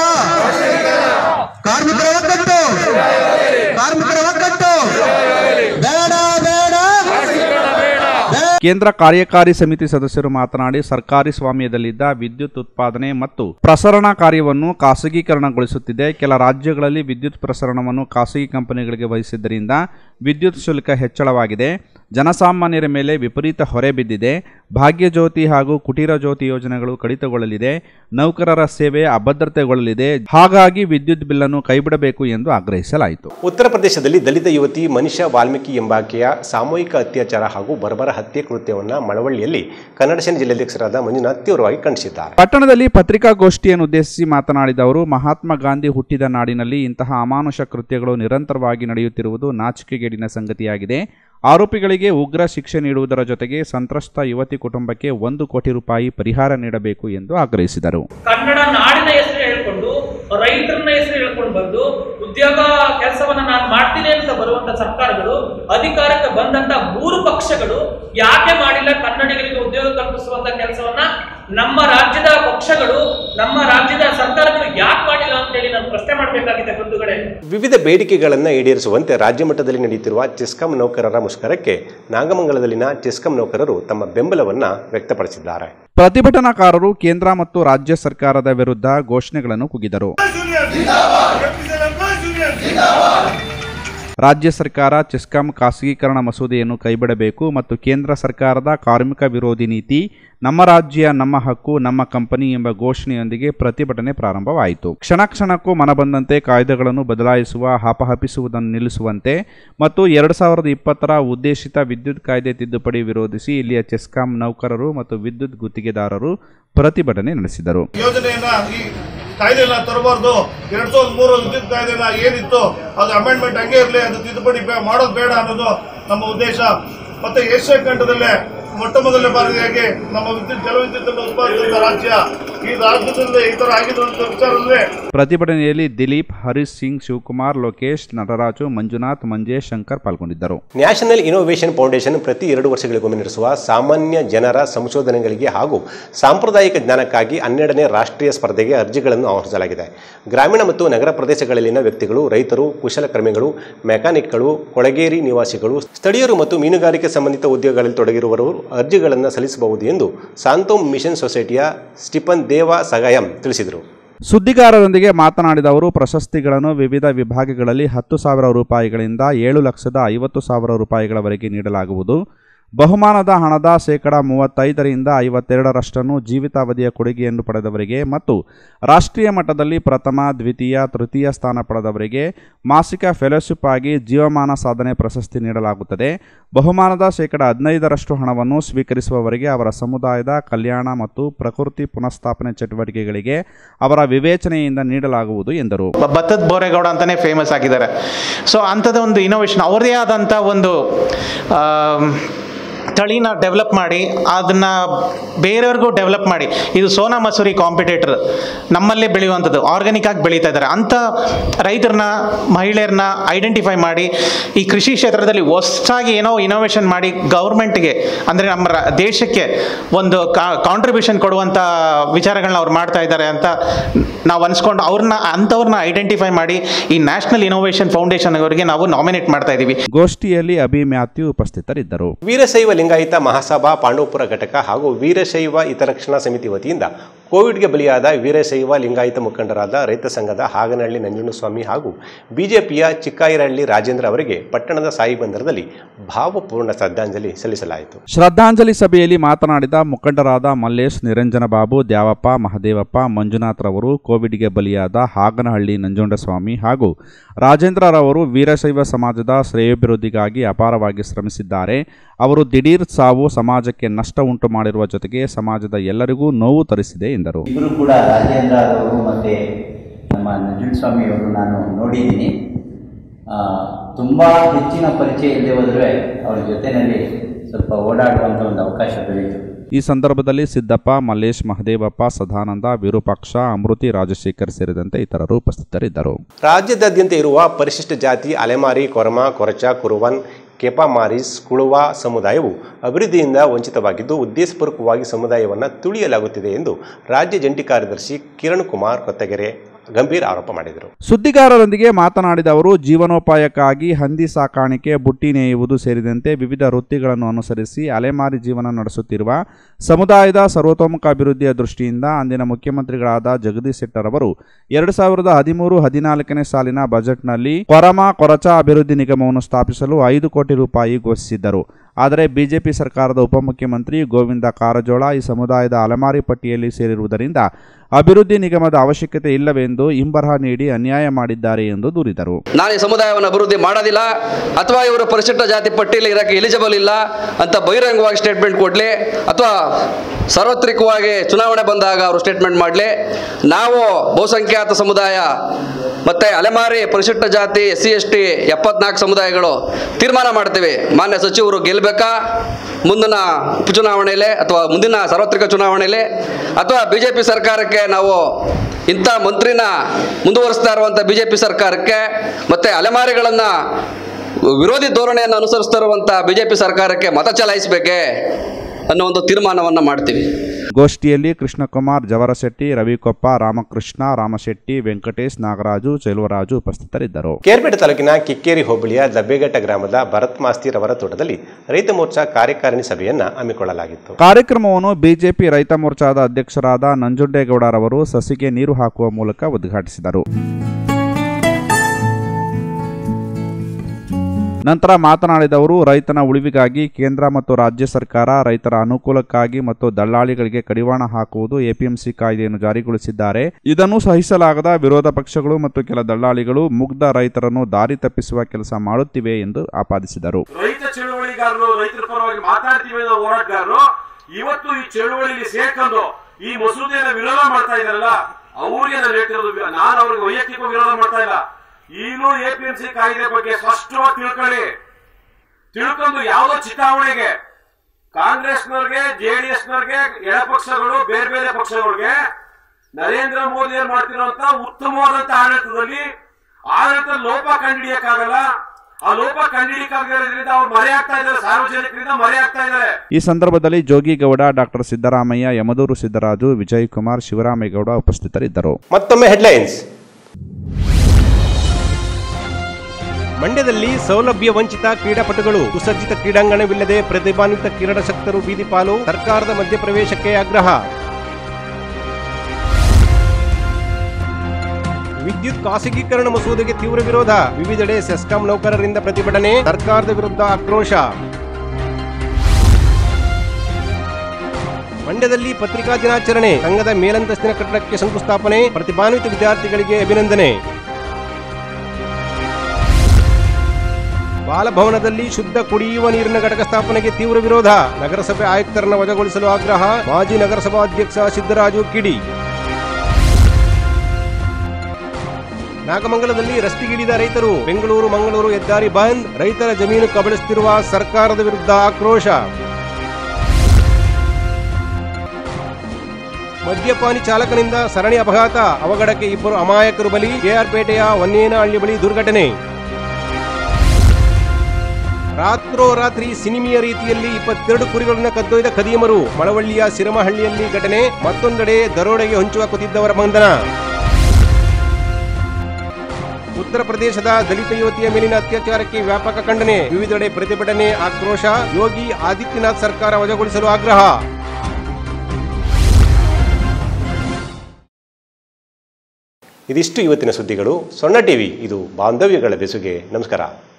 ಕಾರ್ಮಿಕರ ಒಕ್ಕಟ್ಟು ಕಾರ್ಮಿಕರ ಒಕ್ಕಟ್ಟು ಬೇಡ ಬೇಡ ಕೇಂದ್ರ ಕಾರ್ಯಕಾರಿ ಸಮಿತಿ ಸದಸ್ಯರು ಮಾತನಾಡಿ ಸರ್ಕಾರಿ ಸ್ವಾಮ್ಯದಲ್ಲಿದ್ದ ವಿದ್ಯುತ್ ಉತ್ಪಾದನೆ ಮತ್ತು ಪ್ರಸರಣ ಕಾರ್ಯವನ್ನು ಖಾಸಗೀಕರಣಗೊಳಿಸುತ್ತಿದೆ ಕೆಲ ರಾಜ್ಯಗಳಲ್ಲಿ ವಿದ್ಯುತ್ ಪ್ರಸರಣವನ್ನು ಖಾಸಗಿ ಕಂಪನಿಗಳಿಗೆ ವಹಿಸಿದ್ದರಿಂದ ವಿದ್ಯುತ್ ಶುಲ್ಕ ಹೆಚ್ಚಳವಾಗಿದೆ ಜನಸಾಮಾನ್ಯರ ಮೇಲೆ ವಿಪರೀತ ಹೊರೆ ಬಿದ್ದಿದೆ ಭಾಗ್ಯಜ್ಯೋತಿ ಹಾಗೂ ಕುಟೀರ ಜ್ಯೋತಿ ಯೋಜನೆಗಳು ಕಡಿತಗೊಳ್ಳಲಿದೆ ನೌಕರರ ಸೇವೆ ಅಭದ್ರತೆಗೊಳ್ಳಲಿದೆ ಹಾಗಾಗಿ ವಿದ್ಯುತ್ ಬಿಲ್ಲನ್ನು ಕೈಬಿಡಬೇಕು ಎಂದು ಆಗ್ರಹಿಸಲಾಯಿತು ಉತ್ತರ ಪ್ರದೇಶದಲ್ಲಿ ದಲಿತ ಯುವತಿ ಮನಿಷಾ ವಾಲ್ಮೀಕಿ ಎಂಬಾಕೆಯ ಸಾಮೂಹಿಕ ಅತ್ಯಾಚಾರ ಹಾಗೂ ಬರ್ಬರ ಹತ್ಯೆ ಕೃತ್ಯವನ್ನು ಮಳವಳ್ಳಿಯಲ್ಲಿ ಕನ್ನಡ ಸೇನೆ ಜಿಲ್ಲಾಧ್ಯಕ್ಷರಾದ ಮಂಜುನಾಥ್ ತೀವ್ರವಾಗಿ ಖಂಡಿಸಿದ್ದಾರೆ ಪಟ್ಟಣದಲ್ಲಿ ಪತ್ರಿಕಾಗೋಷ್ಠಿಯನ್ನು ಉದ್ದೇಶಿಸಿ ಮಾತನಾಡಿದ ಅವರು ಮಹಾತ್ಮ ಗಾಂಧಿ ಹುಟ್ಟಿದ ನಾಡಿನಲ್ಲಿ ಇಂತಹ ಅಮಾನುಷ ಕೃತ್ಯಗಳು ನಿರಂತರವಾಗಿ ನಡೆಯುತ್ತಿರುವುದು ನಾಚಿಕೆಗೇಡಿನ ಸಂಗತಿಯಾಗಿದೆ ಆರೋಪಿಗಳಿಗೆ ಉಗ್ರ ಶಿಕ್ಷೆ ನೀಡುವುದರ ಜೊತೆಗೆ ಸಂತ್ರಸ್ತ ಯುವತಿ ಕುಟುಂಬಕ್ಕೆ ಒಂದು ಕೋಟಿ ರೂಪಾಯಿ ಪರಿಹಾರ ನೀಡಬೇಕು ಎಂದು ಆಗ್ರಹಿಸಿದರು ಕನ್ನಡ ನಾಡಿನ ಹೆಸರು ಹೇಳ್ಕೊಂಡು ರೈತರನ್ನ ಹೆಸರು ಹೇಳ್ಕೊಂಡು ಬಂದು ಉದ್ಯೋಗ ಕೆಲಸವನ್ನ ನಾನು ಮಾಡ್ತೀನಿ ಅಂತ ಬರುವಂತ ಸರ್ಕಾರಗಳು ಅಧಿಕಾರಕ್ಕೆ ಬಂದಂತ ಮೂರು ಪಕ್ಷಗಳು ಯಾಕೆ ಮಾಡಿಲ್ಲ ಕನ್ನಡಿಗರಿಗೆ ಉದ್ಯೋಗ ಕಲ್ಪಿಸುವಂತ ಕೆಲಸವನ್ನ ನಮ್ಮ ರಾಜ್ಯದ ಪಕ್ಷಗಳು ನಮ್ಮ ರಾಜ್ಯದ ಸರ್ಕಾರಗಳು ಯಾಕೆ ಮಾಡಿಲ್ಲ ಅಂತೇಳಿ ನಾನು ಪ್ರಶ್ನೆ ಮಾಡಬೇಕಾಗಿದೆ ಬಂಧುಗಳೇ ವಿವಿಧ ಬೇಡಿಕೆಗಳನ್ನು ಈಡೇರಿಸುವಂತೆ ರಾಜ್ಯ ಮಟ್ಟದಲ್ಲಿ ನಡೆಯುತ್ತಿರುವ ಚೆಸ್ಕಾಂ ನೌಕರರ ಮುಷ್ಕರಕ್ಕೆ ನಾಗಮಂಗಲದಲ್ಲಿನ ಚೆಸ್ಕಾಂ ನೌಕರರು ತಮ್ಮ ಬೆಂಬಲವನ್ನು ವ್ಯಕ್ತಪಡಿಸಿದ್ದಾರೆ ಪ್ರತಿಭಟನಾಕಾರರು ಕೇಂದ್ರ ಮತ್ತು ರಾಜ್ಯ ಸರ್ಕಾರದ ವಿರುದ್ಧ ಘೋಷಣೆಗಳನ್ನು ಕೂಗಿದರು ರಾಜ್ಯ ಸರ್ಕಾರ ಚೆಸ್ಕಾಂ ಖಾಸಗೀಕರಣ ಮಸೂದೆಯನ್ನು ಕೈಬಿಡಬೇಕು ಮತ್ತು ಕೇಂದ್ರ ಸರ್ಕಾರದ ಕಾರ್ಮಿಕ ವಿರೋಧಿ ನೀತಿ ನಮ್ಮ ರಾಜ್ಯ ನಮ್ಮ ಹಕ್ಕು ನಮ್ಮ ಕಂಪನಿ ಎಂಬ ಘೋಷಣೆಯೊಂದಿಗೆ ಪ್ರತಿಭಟನೆ ಪ್ರಾರಂಭವಾಯಿತು ಕ್ಷಣ ಕ್ಷಣಕ್ಕೂ ಮನಬಂದಂತೆ ಕಾಯ್ದೆಗಳನ್ನು ಬದಲಾಯಿಸುವ ಹಪಹಪಿಸುವುದನ್ನು ನಿಲ್ಲಿಸುವಂತೆ ಮತ್ತು ಎರಡು ಸಾವಿರದ ಇಪ್ಪತ್ತರ ಉದ್ದೇಶಿತ ವಿದ್ಯುತ್ ಕಾಯ್ದೆ ತಿದ್ದುಪಡಿ ವಿರೋಧಿಸಿ ಇಲ್ಲಿಯ ಚೆಸ್ಕಾಂ ನೌಕರರು ಮತ್ತು ವಿದ್ಯುತ್ ಗುತ್ತಿಗೆದಾರರು ಪ್ರತಿಭಟನೆ ನಡೆಸಿದರು ಯೋಜನೆಯನ್ನ ಈ ಕಾಯ್ದೆಯನ್ನ ತರಬಾರ್ದು ಎರಡ್ ಸಾವಿರದ ಮೂರು ವಿದ್ಯುತ್ ಕಾಯ್ದೆನ ಏನಿತ್ತು ಅದು ಅಮೆಂಡ್ಮೆಂಟ್ ಹಂಗೆ ಇರಲಿ ಅದು ತಿದ್ದುಪಡಿ ಬೇ- ಮಾಡೋದು ಬೇಡ ಅನ್ನೋದು ನಮ್ಮ ಉದ್ದೇಶ ಮತ್ತೆ ಏಷ್ಯಾ ಖಂಡದಲ್ಲೇ ಮೊಟ್ಟ ಮೊದಲನೇ ಬಾರಿಯಾಗಿ ನಮ್ಮ ವಿದ್ಯುತ್ ಜಲವಿದ್ಯುತ್ ಅನ್ನು ಉತ್ಪಾದಿಸಿದ ರಾಜ್ಯ ಈ ರಾಜ್ಯದಲ್ಲಿ ಈ ತರ ಆಗಿರುವಂತ ವಿಚಾರದಲ್ಲಿ ಪ್ರತಿಭಟನೆಯಲ್ಲಿ ದಿಲೀಪ್ ಹರೀಶ್ ಸಿಂಗ್ ಶಿವಕುಮಾರ್ ಲೋಕೇಶ್ ನಟರಾಜು ಮಂಜುನಾಥ್ ಮಂಜೇಶ್ ಶಂಕರ್ ಪಾಲ್ಗೊಂಡಿದ್ದರು ನ್ಯಾಷನಲ್ ಇನೋವೇಷನ್ ಫೌಂಡೇಶನ್ ಪ್ರತಿ ಎರಡು ವರ್ಷಗಳಿಗೊಮ್ಮೆ ನಡೆಸುವ ಸಾಮಾನ್ಯ ಜನರ ಸಂಶೋಧನೆಗಳಿಗೆ ಹಾಗೂ ಸಾಂಪ್ರದಾಯಿಕ ಜ್ಞಾನಕ್ಕಾಗಿ ಹನ್ನೆರಡನೇ ರಾಷ್ಟ್ರೀಯ ಸ್ಪರ್ಧೆಗೆ ಅರ್ಜಿಗಳನ್ನು ಆಹ್ವಾನಿಸಲಾಗಿದೆ ಗ್ರಾಮೀಣ ಮತ್ತು ನಗರ ಪ್ರದೇಶಗಳಲ್ಲಿನ ವ್ಯಕ್ತಿಗಳು ರೈತರು ಕುಶಲಕರ್ಮಿಗಳು ಮೆಕ್ಯಾನಿಕ್ಗಳು ಕೊಳಗೇರಿ ನಿವಾಸಿಗಳು ಸ್ಥಳೀಯರು ಮತ್ತು ಮೀನುಗಾರಿಕೆ ಸಂಬಂಧಿತ ಉದ್ಯೋಗಗಳಲ್ಲಿ ತೊಡಗಿರುವವರು ಅರ್ಜಿಗಳನ್ನು ಸಲ್ಲಿಸಬಹುದು ಎಂದು ಸಾಂತೋಮ್ ಮಿಷನ್ ಸೊಸೈಟಿಯ ಸ್ಟಿಫನ್ ದೇವ ಸಗಾಯಂ ತಿಳಿಸಿದರು ಸುದ್ದಿಗಾರರೊಂದಿಗೆ ಮಾತನಾಡಿದ ಅವರು ಪ್ರಶಸ್ತಿಗಳನ್ನು ವಿವಿಧ ವಿಭಾಗಗಳಲ್ಲಿ ಹತ್ತು ಸಾವಿರ ರೂಪಾಯಿಗಳಿಂದ ಏಳು ಲಕ್ಷದ ಐವತ್ತು ಸಾವಿರ ರೂಪಾಯಿಗಳವರೆಗೆ ನೀಡಲಾಗುವುದು ಬಹುಮಾನದ ಹಣದ ಶೇಕಡ ಮೂವತ್ತೈದರಿಂದ ಐವತ್ತೆರಡರಷ್ಟನ್ನು ಜೀವಿತಾವಧಿಯ ಕೊಡುಗೆಯನ್ನು ಪಡೆದವರಿಗೆ ಮತ್ತು ರಾಷ್ಟ್ರೀಯ ಮಟ್ಟದಲ್ಲಿ ಪ್ರಥಮ ದ್ವಿತೀಯ ತೃತೀಯ ಸ್ಥಾನ ಪಡೆದವರಿಗೆ ಮಾಸಿಕ ಫೆಲೋಶಿಪ್ ಆಗಿ ಜೀವಮಾನ ಸಾಧನೆ ಪ್ರಶಸ್ತಿ ನೀಡಲಾಗುತ್ತದೆ ಬಹುಮಾನದ ಶೇಕಡ ಹದಿನೈದರಷ್ಟು ಹಣವನ್ನು ಸ್ವೀಕರಿಸುವವರಿಗೆ ಅವರ ಸಮುದಾಯದ ಕಲ್ಯಾಣ ಮತ್ತು ಪ್ರಕೃತಿ ಪುನಃಸ್ಥಾಪನೆ ಚಟುವಟಿಕೆಗಳಿಗೆ ಅವರ ವಿವೇಚನೆಯಿಂದ ನೀಡಲಾಗುವುದು ಎಂದರು ಬ- ಭತ್ತದ ಬೋರೇಗೌಡ ಅಂತಾನೆ ಫೇಮಸ್ ಆಗಿದ್ದಾರೆ ಸೊ ಅಂಥದ್ದು ಒಂದು ಇನೋವೇಷನ್ ಅವ್ರದೇ ಆದಂಥ ಒಂದು ಆಮ್, ತಳಿನ ಡೆವಲಪ್ ಮಾಡಿ ಅದನ್ನು ಬೇರೆಯವ್ರಿಗೂ ಡೆವಲಪ್ ಮಾಡಿ ಇದು ಸೋನಾ ಮಸೂರಿ ಕಾಂಪಿಟೇಟರ್ ನಮ್ಮಲ್ಲೇ ಬೆಳೆಯುವಂಥದ್ದು ಆರ್ಗ್ಯಾನಿಕ್ ಆಗಿ ಬೆಳೀತಾ ಇದ್ದಾರೆ ಅಂಥ ರೈತರನ್ನ ಮಹಿಳೆಯರನ್ನ ಐಡೆಂಟಿಫೈ ಮಾಡಿ ಈ ಕೃಷಿ ಕ್ಷೇತ್ರದಲ್ಲಿ ಹೊಸದಾಗಿ ಏನೋ ಇನೋವೇಷನ್ ಮಾಡಿ ಗೌರ್ಮೆಂಟ್ಗೆ ಅಂದರೆ ನಮ್ಮ ರ- ದೇಶಕ್ಕೆ ಒಂದು ಕಾಂಟ್ರಿಬ್ಯೂಷನ್ ಕೊಡುವಂಥ ವಿಚಾರಗಳನ್ನ ಅವ್ರು ಮಾಡ್ತಾ ಇದ್ದಾರೆ ಅಂತ ನಾವು ಅನ್ಸ್ಕೊಂಡು ಅವ್ರನ್ನ ಅಂಥವ್ರನ್ನ ಐಡೆಂಟಿಫೈ ಮಾಡಿ ಈ ನ್ಯಾಷನಲ್ ಇನೋವೇಷನ್ ಫೌಂಡೇಶನ್ ಅವರಿಗೆ ನಾವು ನಾಮಿನೇಟ್ ಮಾಡ್ತಾ ಇದ್ದೀವಿ ಗೋಷ್ಠಿಯಲ್ಲಿ ಅಭಿ ಮ್ಯಾಥ್ಯೂ ಉಪಸ್ಥಿತರಿದ್ದರು ವೀರಶೈವ ಲಿಂಗಾಯತ ಮಹಾಸಭಾ ಪಾಂಡವಪುರ ಘಟಕ ಹಾಗೂ ವೀರಶೈವ ಹಿತರಕ್ಷಣಾ ಸಮಿತಿ ವತಿಯಿಂದ ಕೋವಿಡ್ಗೆ ಬಲಿಯಾದ ವೀರಶೈವ ಲಿಂಗಾಯತ ಮುಖಂಡರಾದ ರೈತ ಸಂಘದ ಹಾಗನಹಳ್ಳಿ ನಂಜುಂಡಸ್ವಾಮಿ ಹಾಗೂ ಬಿಜೆಪಿಯ ಚಿಕ್ಕಾಯಿರಹಳ್ಳಿ ರಾಜೇಂದ್ರ ಅವರಿಗೆ ಪಟ್ಟಣದ ಸಾಯಿ ಬಂದರದಲ್ಲಿ ಭಾವಪೂರ್ಣ ಶ್ರದ್ಧಾಂಜಲಿ ಸಲ್ಲಿಸಲಾಯಿತು ಶ್ರದ್ಧಾಂಜಲಿ ಸಭೆಯಲ್ಲಿ ಮಾತನಾಡಿದ ಮುಖಂಡರಾದ ಮಲ್ಲೇಶ್ ನಿರಂಜನ ಬಾಬು ದ್ಯಾವಪ್ಪ ಮಹದೇವಪ್ಪ ಮಂಜುನಾಥ್ ರವರು ಕೋವಿಡ್ಗೆ ಬಲಿಯಾದ ಹಾಗನಹಳ್ಳಿ ನಂಜುಂಡಸ್ವಾಮಿ ಹಾಗೂ ರಾಜೇಂದ್ರರವರು ವೀರಶೈವ ಸಮಾಜದ ಶ್ರೇಯೋಭಿವೃದ್ಧಿಗಾಗಿ ಅಪಾರವಾಗಿ ಶ್ರಮಿಸಿದ್ದಾರೆ ಅವರು ದಿಢೀರ್ ಸಾವು ಸಮಾಜಕ್ಕೆ ನಷ್ಟ ಉಂಟು ಮಾಡಿರುವ ಜೊತೆಗೆ ಸಮಾಜದ ಎಲ್ಲರಿಗೂ ನೋವು ತರಿಸಿದೆ ಎಂದರು ಇಬ್ಬರು ಕೂಡ ರಾಜೇಂದ್ರ ಅವರು ಮತ್ತು ನಮ್ಮ ನಂಜುಂಡಸ್ವಾಮಿ ಅವರು ನಾನು ನೋಡಿದ್ದೀನಿ ತುಂಬ ಹೆಚ್ಚಿನ ಪರಿಚಯ ಇಲ್ಲದೆ ಹೋದರೆ ಅವ್ರ ಜೊತೆಯಲ್ಲಿ ಸ್ವಲ್ಪ ಓಡಾಡುವಂಥ ಒಂದು ಅವಕಾಶ ಬೆಳೀತು ಈ ಸಂದರ್ಭದಲ್ಲಿ ಸಿದ್ದಪ್ಪ ಮಲ್ಲೇಶ್ ಮಹದೇವಪ್ಪ ಸದಾನಂದ ವಿರೂಪಾಕ್ಷ ಅಮೃತಿ ರಾಜಶೇಖರ್ ಸೇರಿದಂತೆ ಇತರರು ಉಪಸ್ಥಿತರಿದ್ದರು ರಾಜ್ಯದಾದ್ಯಂತ ಇರುವ ಪರಿಶಿಷ್ಟ ಜಾತಿ ಅಲೆಮಾರಿ ಕೊರಮ ಕೊರಚ ಕುರುವನ್ ಕೆಪಾಮಾರಿಸ್ ಕುಳುವ ಸಮುದಾಯವು ಅಭಿವೃದ್ಧಿಯಿಂದ ವಂಚಿತವಾಗಿದ್ದು ಉದ್ದೇಶಪೂರ್ವಕವಾಗಿ ಸಮುದಾಯವನ್ನು ತುಳಿಯಲಾಗುತ್ತಿದೆ ಎಂದು ರಾಜ್ಯ ಜಂಟಿ ಕಾರ್ಯದರ್ಶಿ ಕಿರಣ್ ಕುಮಾರ್ ಕೊತ್ತಗೆರೆ ಗಂಭೀರ ಆರೋಪ ಮಾಡಿದರು ಸುದ್ದಿಗಾರರೊಂದಿಗೆ ಮಾತನಾಡಿದ ಅವರು ಜೀವನೋಪಾಯಕ್ಕಾಗಿ ಹಂದಿ ಸಾಕಾಣಿಕೆ ಬುಟ್ಟಿ ನೇಯುವುದು ಸೇರಿದಂತೆ ವಿವಿಧ ವೃತ್ತಿಗಳನ್ನು ಅನುಸರಿಸಿ ಅಲೆಮಾರಿ ಜೀವನ ನಡೆಸುತ್ತಿರುವ ಸಮುದಾಯದ ಸರ್ವತೋಮುಖ ಅಭಿವೃದ್ಧಿಯ ದೃಷ್ಟಿಯಿಂದ ಅಂದಿನ ಮುಖ್ಯಮಂತ್ರಿಗಳಾದ ಜಗದೀಶ್ ಶೆಟ್ಟರ್ ಅವರು ಎರಡು ಸಾವಿರದ ಹದಿಮೂರು ಹದಿನಾಲ್ಕನೇ ಸಾಲಿನ ಬಜೆಟ್ನಲ್ಲಿ ಕೊರಮ ಕೊರಚ ಅಭಿವೃದ್ಧಿ ನಿಗಮವನ್ನು ಸ್ಥಾಪಿಸಲು ಐದು ಕೋಟಿ ರೂಪಾಯಿ ಘೋಷಿಸಿದ್ದರು ಆದರೆ ಬಿಜೆಪಿ ಸರ್ಕಾರದ ಉಪಮುಖ್ಯಮಂತ್ರಿ ಗೋವಿಂದ ಕಾರಜೋಳ ಈ ಸಮುದಾಯದ ಅಲೆಮಾರಿ ಪಟ್ಟಿಯಲ್ಲಿ ಸೇರಿರುವುದರಿಂದ ಅಭಿವೃದ್ಧಿ ನಿಗಮದ ಅವಶ್ಯಕತೆ ಇಲ್ಲವೆಂದು ಹಿಂಬರಹ ನೀಡಿ ಅನ್ಯಾಯ ಮಾಡಿದ್ದಾರೆ ಎಂದು ದೂರಿದರು ನಾನು ಈ ಸಮುದಾಯವನ್ನು ಅಭಿವೃದ್ಧಿ ಮಾಡೋದಿಲ್ಲ ಅಥವಾ ಇವರು ಪರಿಶಿಷ್ಟ ಜಾತಿ ಪಟ್ಟಿಯಲ್ಲಿ ಇರೋಕ್ಕೆ ಎಲಿಜಿಬಲ್ ಇಲ್ಲ ಅಂತ ಬಹಿರಂಗವಾಗಿ ಸ್ಟೇಟ್ಮೆಂಟ್ ಕೊಡಲಿ ಅಥವಾ ಸಾರ್ವತ್ರಿಕವಾಗಿ ಚುನಾವಣೆ ಬಂದಾಗ ಅವರು ಸ್ಟೇಟ್ಮೆಂಟ್ ಮಾಡಲಿ ನಾವು ಬಹುಸಂಖ್ಯಾತ ಸಮುದಾಯ ಮತ್ತು ಅಲೆಮಾರಿ ಪರಿಶಿಷ್ಟ ಜಾತಿ ಎಸ್ ಸಿ ಎಸ್ ಟಿ ಎಪ್ಪತ್ನಾಲ್ಕು ಸಮುದಾಯಗಳು ತೀರ್ಮಾನ ಮಾಡ್ತೀವಿ ಮಾನ್ಯ ಸಚಿವರು ಗೆಲ್ಲಬೇಕಾ ಮುಂದಿನ ಉಪಚುನಾವಣೆಯಲ್ಲಿ ಅಥವಾ ಮುಂದಿನ ಸಾರ್ವತ್ರಿಕ ಚುನಾವಣೆಯಲ್ಲಿ ಅಥವಾ ಬಿ ಜೆ ಪಿ ಸರ್ಕಾರಕ್ಕೆ ನಾವು ಇಂಥ ಮಂತ್ರಿನ ಮುಂದುವರಿಸ್ತಾ ಇರುವಂಥ ಬಿ ಜೆ ಪಿ ಸರ್ಕಾರಕ್ಕೆ ಮತ್ತು ಅಲೆಮಾರಿಗಳನ್ನು ವಿರೋಧಿ ಧೋರಣೆಯನ್ನು ಅನುಸರಿಸ್ತಾ ಇರುವಂಥ ಬಿ ಜೆ ಪಿ ಸರ್ಕಾರಕ್ಕೆ ಮತ ಚಲಾಯಿಸಬೇಕೇ ಅನ್ನೋ ಒಂದು ತೀರ್ಮಾನವನ್ನು ಮಾಡ್ತೀವಿ ಗೋಷ್ಠಿಯಲ್ಲಿ ಕೃಷ್ಣಕುಮಾರ್ ಜವರಶೆಟ್ಟಿ ರವಿಕೊಪ್ಪ ರಾಮಕೃಷ್ಣ ರಾಮಶೆಟ್ಟಿ ವೆಂಕಟೇಶ್ ನಾಗರಾಜು ಚೆಲುವರಾಜು ಉಪಸ್ಥಿತರಿದ್ದರು ಕೇರ್ಪೇಟೆ ತಾಲೂಕಿನ ಕಿಕ್ಕೇರಿ ಹೋಬಳಿಯ ದಬ್ಬೆಘಟ್ಟ ಗ್ರಾಮದ ಭರತ್ ಮಾಸ್ತಿರ್ ಅವರ ತೋಟದಲ್ಲಿ ರೈತ ಮೋರ್ಚಾ ಕಾರ್ಯಕಾರಿಣಿ ಸಭೆಯನ್ನ ಹಮ್ಮಿಕೊಳ್ಳಲಾಗಿತ್ತು ಕಾರ್ಯಕ್ರಮವನ್ನು ಬಿಜೆಪಿ ರೈತ ಮೋರ್ಚಾದ ಅಧ್ಯಕ್ಷರಾದ ನಂಜುಂಡೇಗೌಡರವರು ಸಸಿಗೆ ನೀರು ಹಾಕುವ ಮೂಲಕ ಉದ್ಘಾಟಿಸಿದರು ನಂತರ ಮಾತನಾಡಿದವರು ರೈತನ ಉಳಿವಿಗಾಗಿ ಕೇಂದ್ರ ಮತ್ತು ರಾಜ್ಯ ಸರ್ಕಾರ ರೈತರ ಅನುಕೂಲಕ್ಕಾಗಿ ಮತ್ತು ದಳ್ಳಾಳಿಗಳಿಗೆ ಕಡಿವಾಣ ಹಾಕುವುದು ಎಪಿಎಂಸಿ ಕಾಯ್ದೆಯನ್ನು ಜಾರಿಗೊಳಿಸಿದ್ದಾರೆ ಇದನ್ನು ಸಹಿಸಲಾಗದ ವಿರೋಧ ಪಕ್ಷಗಳು ಮತ್ತು ಕೆಲ ದಳ್ಳಾಳಿಗಳು ಮುಗ್ಧ ರೈತರನ್ನು ದಾರಿ ತಪ್ಪಿಸುವ ಕೆಲಸ ಮಾಡುತ್ತಿವೆ ಎಂದು ಆಪಾದಿಸಿದರು ರೈತ ಚಳುವಳಿಗಾರರು ರೈತರ ಪರವಾಗಿ ಮಾತಾಡ್ತೀವಿ ಅನ್ನೋ ಹೋರಾಟಗಾರರು ಇವತ್ತು ಈ ಚಳುವಳಿಲಿ ಸೇರ್ಕೊಂಡು ಈ ಮಸೂದೆಯನ್ನು ವಿರೋಧ ಮಾಡ್ತಾ ಇದಾರಲ್ಲ ಅವ್ರಿಗೆ ನಾನು ಹೇಳ್ತಿರೋದು ನಾನು ಅವ್ರಿಗೆ ವೈಯಕ್ತಿಕ ವಿರೋಧ ಮಾಡ್ತಾ ಇಲ್ಲ ಈಗಲೂ ಎಪಿಎಂಸಿ ಕಾಯ್ದೆ ಬಗ್ಗೆ ಸ್ಪಷ್ಟವಾಗಿ ತಿಳ್ಕೊಳ್ಳಿ ತಿಳ್ಕೊಂಡು ಯಾವುದೋ ಚಿತಾವಣೆಗೆ ಕಾಂಗ್ರೆಸ್ನವ್ರಿಗೆ ಜೆಡಿಎಸ್ನವ್ರಿಗೆ ಎಡಪಕ್ಷಗಳು ಬೇರೆ ಬೇರೆ ಪಕ್ಷಗಳಿಗೆ ನರೇಂದ್ರ ಮೋದಿ ಅವರು ಮಾಡ್ತಿರುವಂತ ಉತ್ತಮವಾದಂತ ಆಡಳಿತದಲ್ಲಿ ಆಡಳಿತ ಲೋಪ ಕಂಡುಹಿಡಿಯಕ್ಕಾಗಲ್ಲ ಆ ಲೋಪ ಕಂಡುಹಿಡಿಯಕ್ಕಾಗದ್ರಿಂದ ಅವ್ರು ಮರೆ ಆಗ್ತಾ ಇದ್ದಾರೆ ಸಾರ್ವಜನಿಕರಿಂದ ಮರೆ ಆಗ್ತಾ ಇದ್ದಾರೆ ಈ ಸಂದರ್ಭದಲ್ಲಿ ಜೋಗಿಗೌಡ ಡಾಕ್ಟರ್ ಸಿದ್ದರಾಮಯ್ಯ ಯಮದೂರು ಸಿದ್ದರಾಜು ವಿಜಯ್ ಕುಮಾರ್ ಶಿವರಾಮೇಗೌಡ ಉಪಸ್ಥಿತರಿದ್ದರು ಮತ್ತೊಮ್ಮೆ ಹೆಡ್ಲೈನ್ಸ್ ಮಂಡ್ಯದಲ್ಲಿ ಸೌಲಭ್ಯ ವಂಚಿತ ಕ್ರೀಡಾಪಟುಗಳು ಸುಸಜ್ಜಿತ ಕ್ರೀಡಾಂಗಣವಿಲ್ಲದೆ ಪ್ರತಿಭಾನ್ವಿತ ಕ್ರೀಡಾಸಕ್ತರು ಬೀದಿಪಾಲು ಸರ್ಕಾರದ ಮಧ್ಯಪ್ರವೇಶಕ್ಕೆ ಆಗ್ರಹ ವಿದ್ಯುತ್ ಖಾಸಗೀಕರಣ ಮಸೂದೆಗೆ ತೀವ್ರ ವಿರೋಧ ವಿವಿಧೆಡೆ ಸೆಸ್ಕಾಂ ನೌಕರರಿಂದ ಪ್ರತಿಭಟನೆ ಸರ್ಕಾರದ ವಿರುದ್ಧ ಆಕ್ರೋಶ ಮಂಡ್ಯದಲ್ಲಿ ಪತ್ರಿಕಾ ದಿನಾಚರಣೆ ಸಂಘದ ಮೇಲಂತಸ್ತಿನ ಕಟ್ಟಡಕ್ಕೆ ಶಂಕುಸ್ಥಾಪನೆ ಪ್ರತಿಭಾನ್ವಿತ ವಿದ್ಯಾರ್ಥಿಗಳಿಗೆ ಅಭಿನಂದನೆ ಬಾಲಭವನದಲ್ಲಿ ಶುದ್ಧ ಕುಡಿಯುವ ನೀರಿನ ಘಟಕ ಸ್ಥಾಪನೆಗೆ ತೀವ್ರ ವಿರೋಧ ನಗರಸಭೆ ಆಯುಕ್ತರನ್ನು ವಜಾಗೊಳಿಸಲು ಆಗ್ರಹ ಮಾಜಿ ನಗರಸಭಾಧ್ಯಕ್ಷ ಸಿದ್ದರಾಜು ಕಿಡಿ ನಾಗಮಂಗಲದಲ್ಲಿ ರಸ್ತೆಗಿಳಿದ ರೈತರು ಬೆಂಗಳೂರು ಮಂಗಳೂರು ಹೆದ್ದಾರಿ ಬಂದ್ ರೈತರ ಜಮೀನು ಕಬಳಿಸುತ್ತಿರುವ ಸರ್ಕಾರದ ವಿರುದ್ಧ ಆಕ್ರೋಶ ಮದ್ಯಪಾನಿ ಚಾಲಕನಿಂದ ಸರಣಿ ಅಪಘಾತ ಅವಘಡಕ್ಕೆ ಇಬ್ಬರು ಅಮಾಯಕರು ಬಲಿ ಕೆಆರ್ಪೇಟೆಯ ವನ್ನೇನಹಳ್ಳಿ ಬಳಿ ದುರ್ಘಟನೆ ರಾತ್ರೋರಾತ್ರಿ ಸಿನಿಮೆಯ ರೀತಿಯಲ್ಲಿ ಇಪ್ಪತ್ತೆರಡು ಕುರಿಗಳನ್ನು ಕದ್ದೊಯ್ದ ಖದೀಮರು ಮಳವಳ್ಳಿಯ ಸಿರಮಹಳ್ಳಿಯಲ್ಲಿ ಘಟನೆ ಮತ್ತೊಂದೆಡೆ ದರೋಡೆಗೆ ಹೊಂಚುವ ಕೂತಿದ್ದವರ ಬಂಧನ ಉತ್ತರ ಪ್ರದೇಶದ ದಲಿತ ಯುವತಿಯ ಮೇಲಿನ ಅತ್ಯಾಚಾರಕ್ಕೆ ವ್ಯಾಪಕ ಖಂಡನೆ ವಿವಿಧೆಡೆ ಪ್ರತಿಭಟನೆ ಆಕ್ರೋಶ ಯೋಗಿ ಆದಿತ್ಯನಾಥ್ ಸರ್ಕಾರ ವಜಾಗೊಳಿಸಲು ಆಗ್ರಹ ಇದಿಷ್ಟು ಇವತ್ತಿನ ಸುದ್ದಿಗಳು ಸೊನ್ನ ಟಿವಿ ಇದು ಬಾಂಧವ್ಯಗಳ ಬೆಸುಗೆ ನಮಸ್ಕಾರ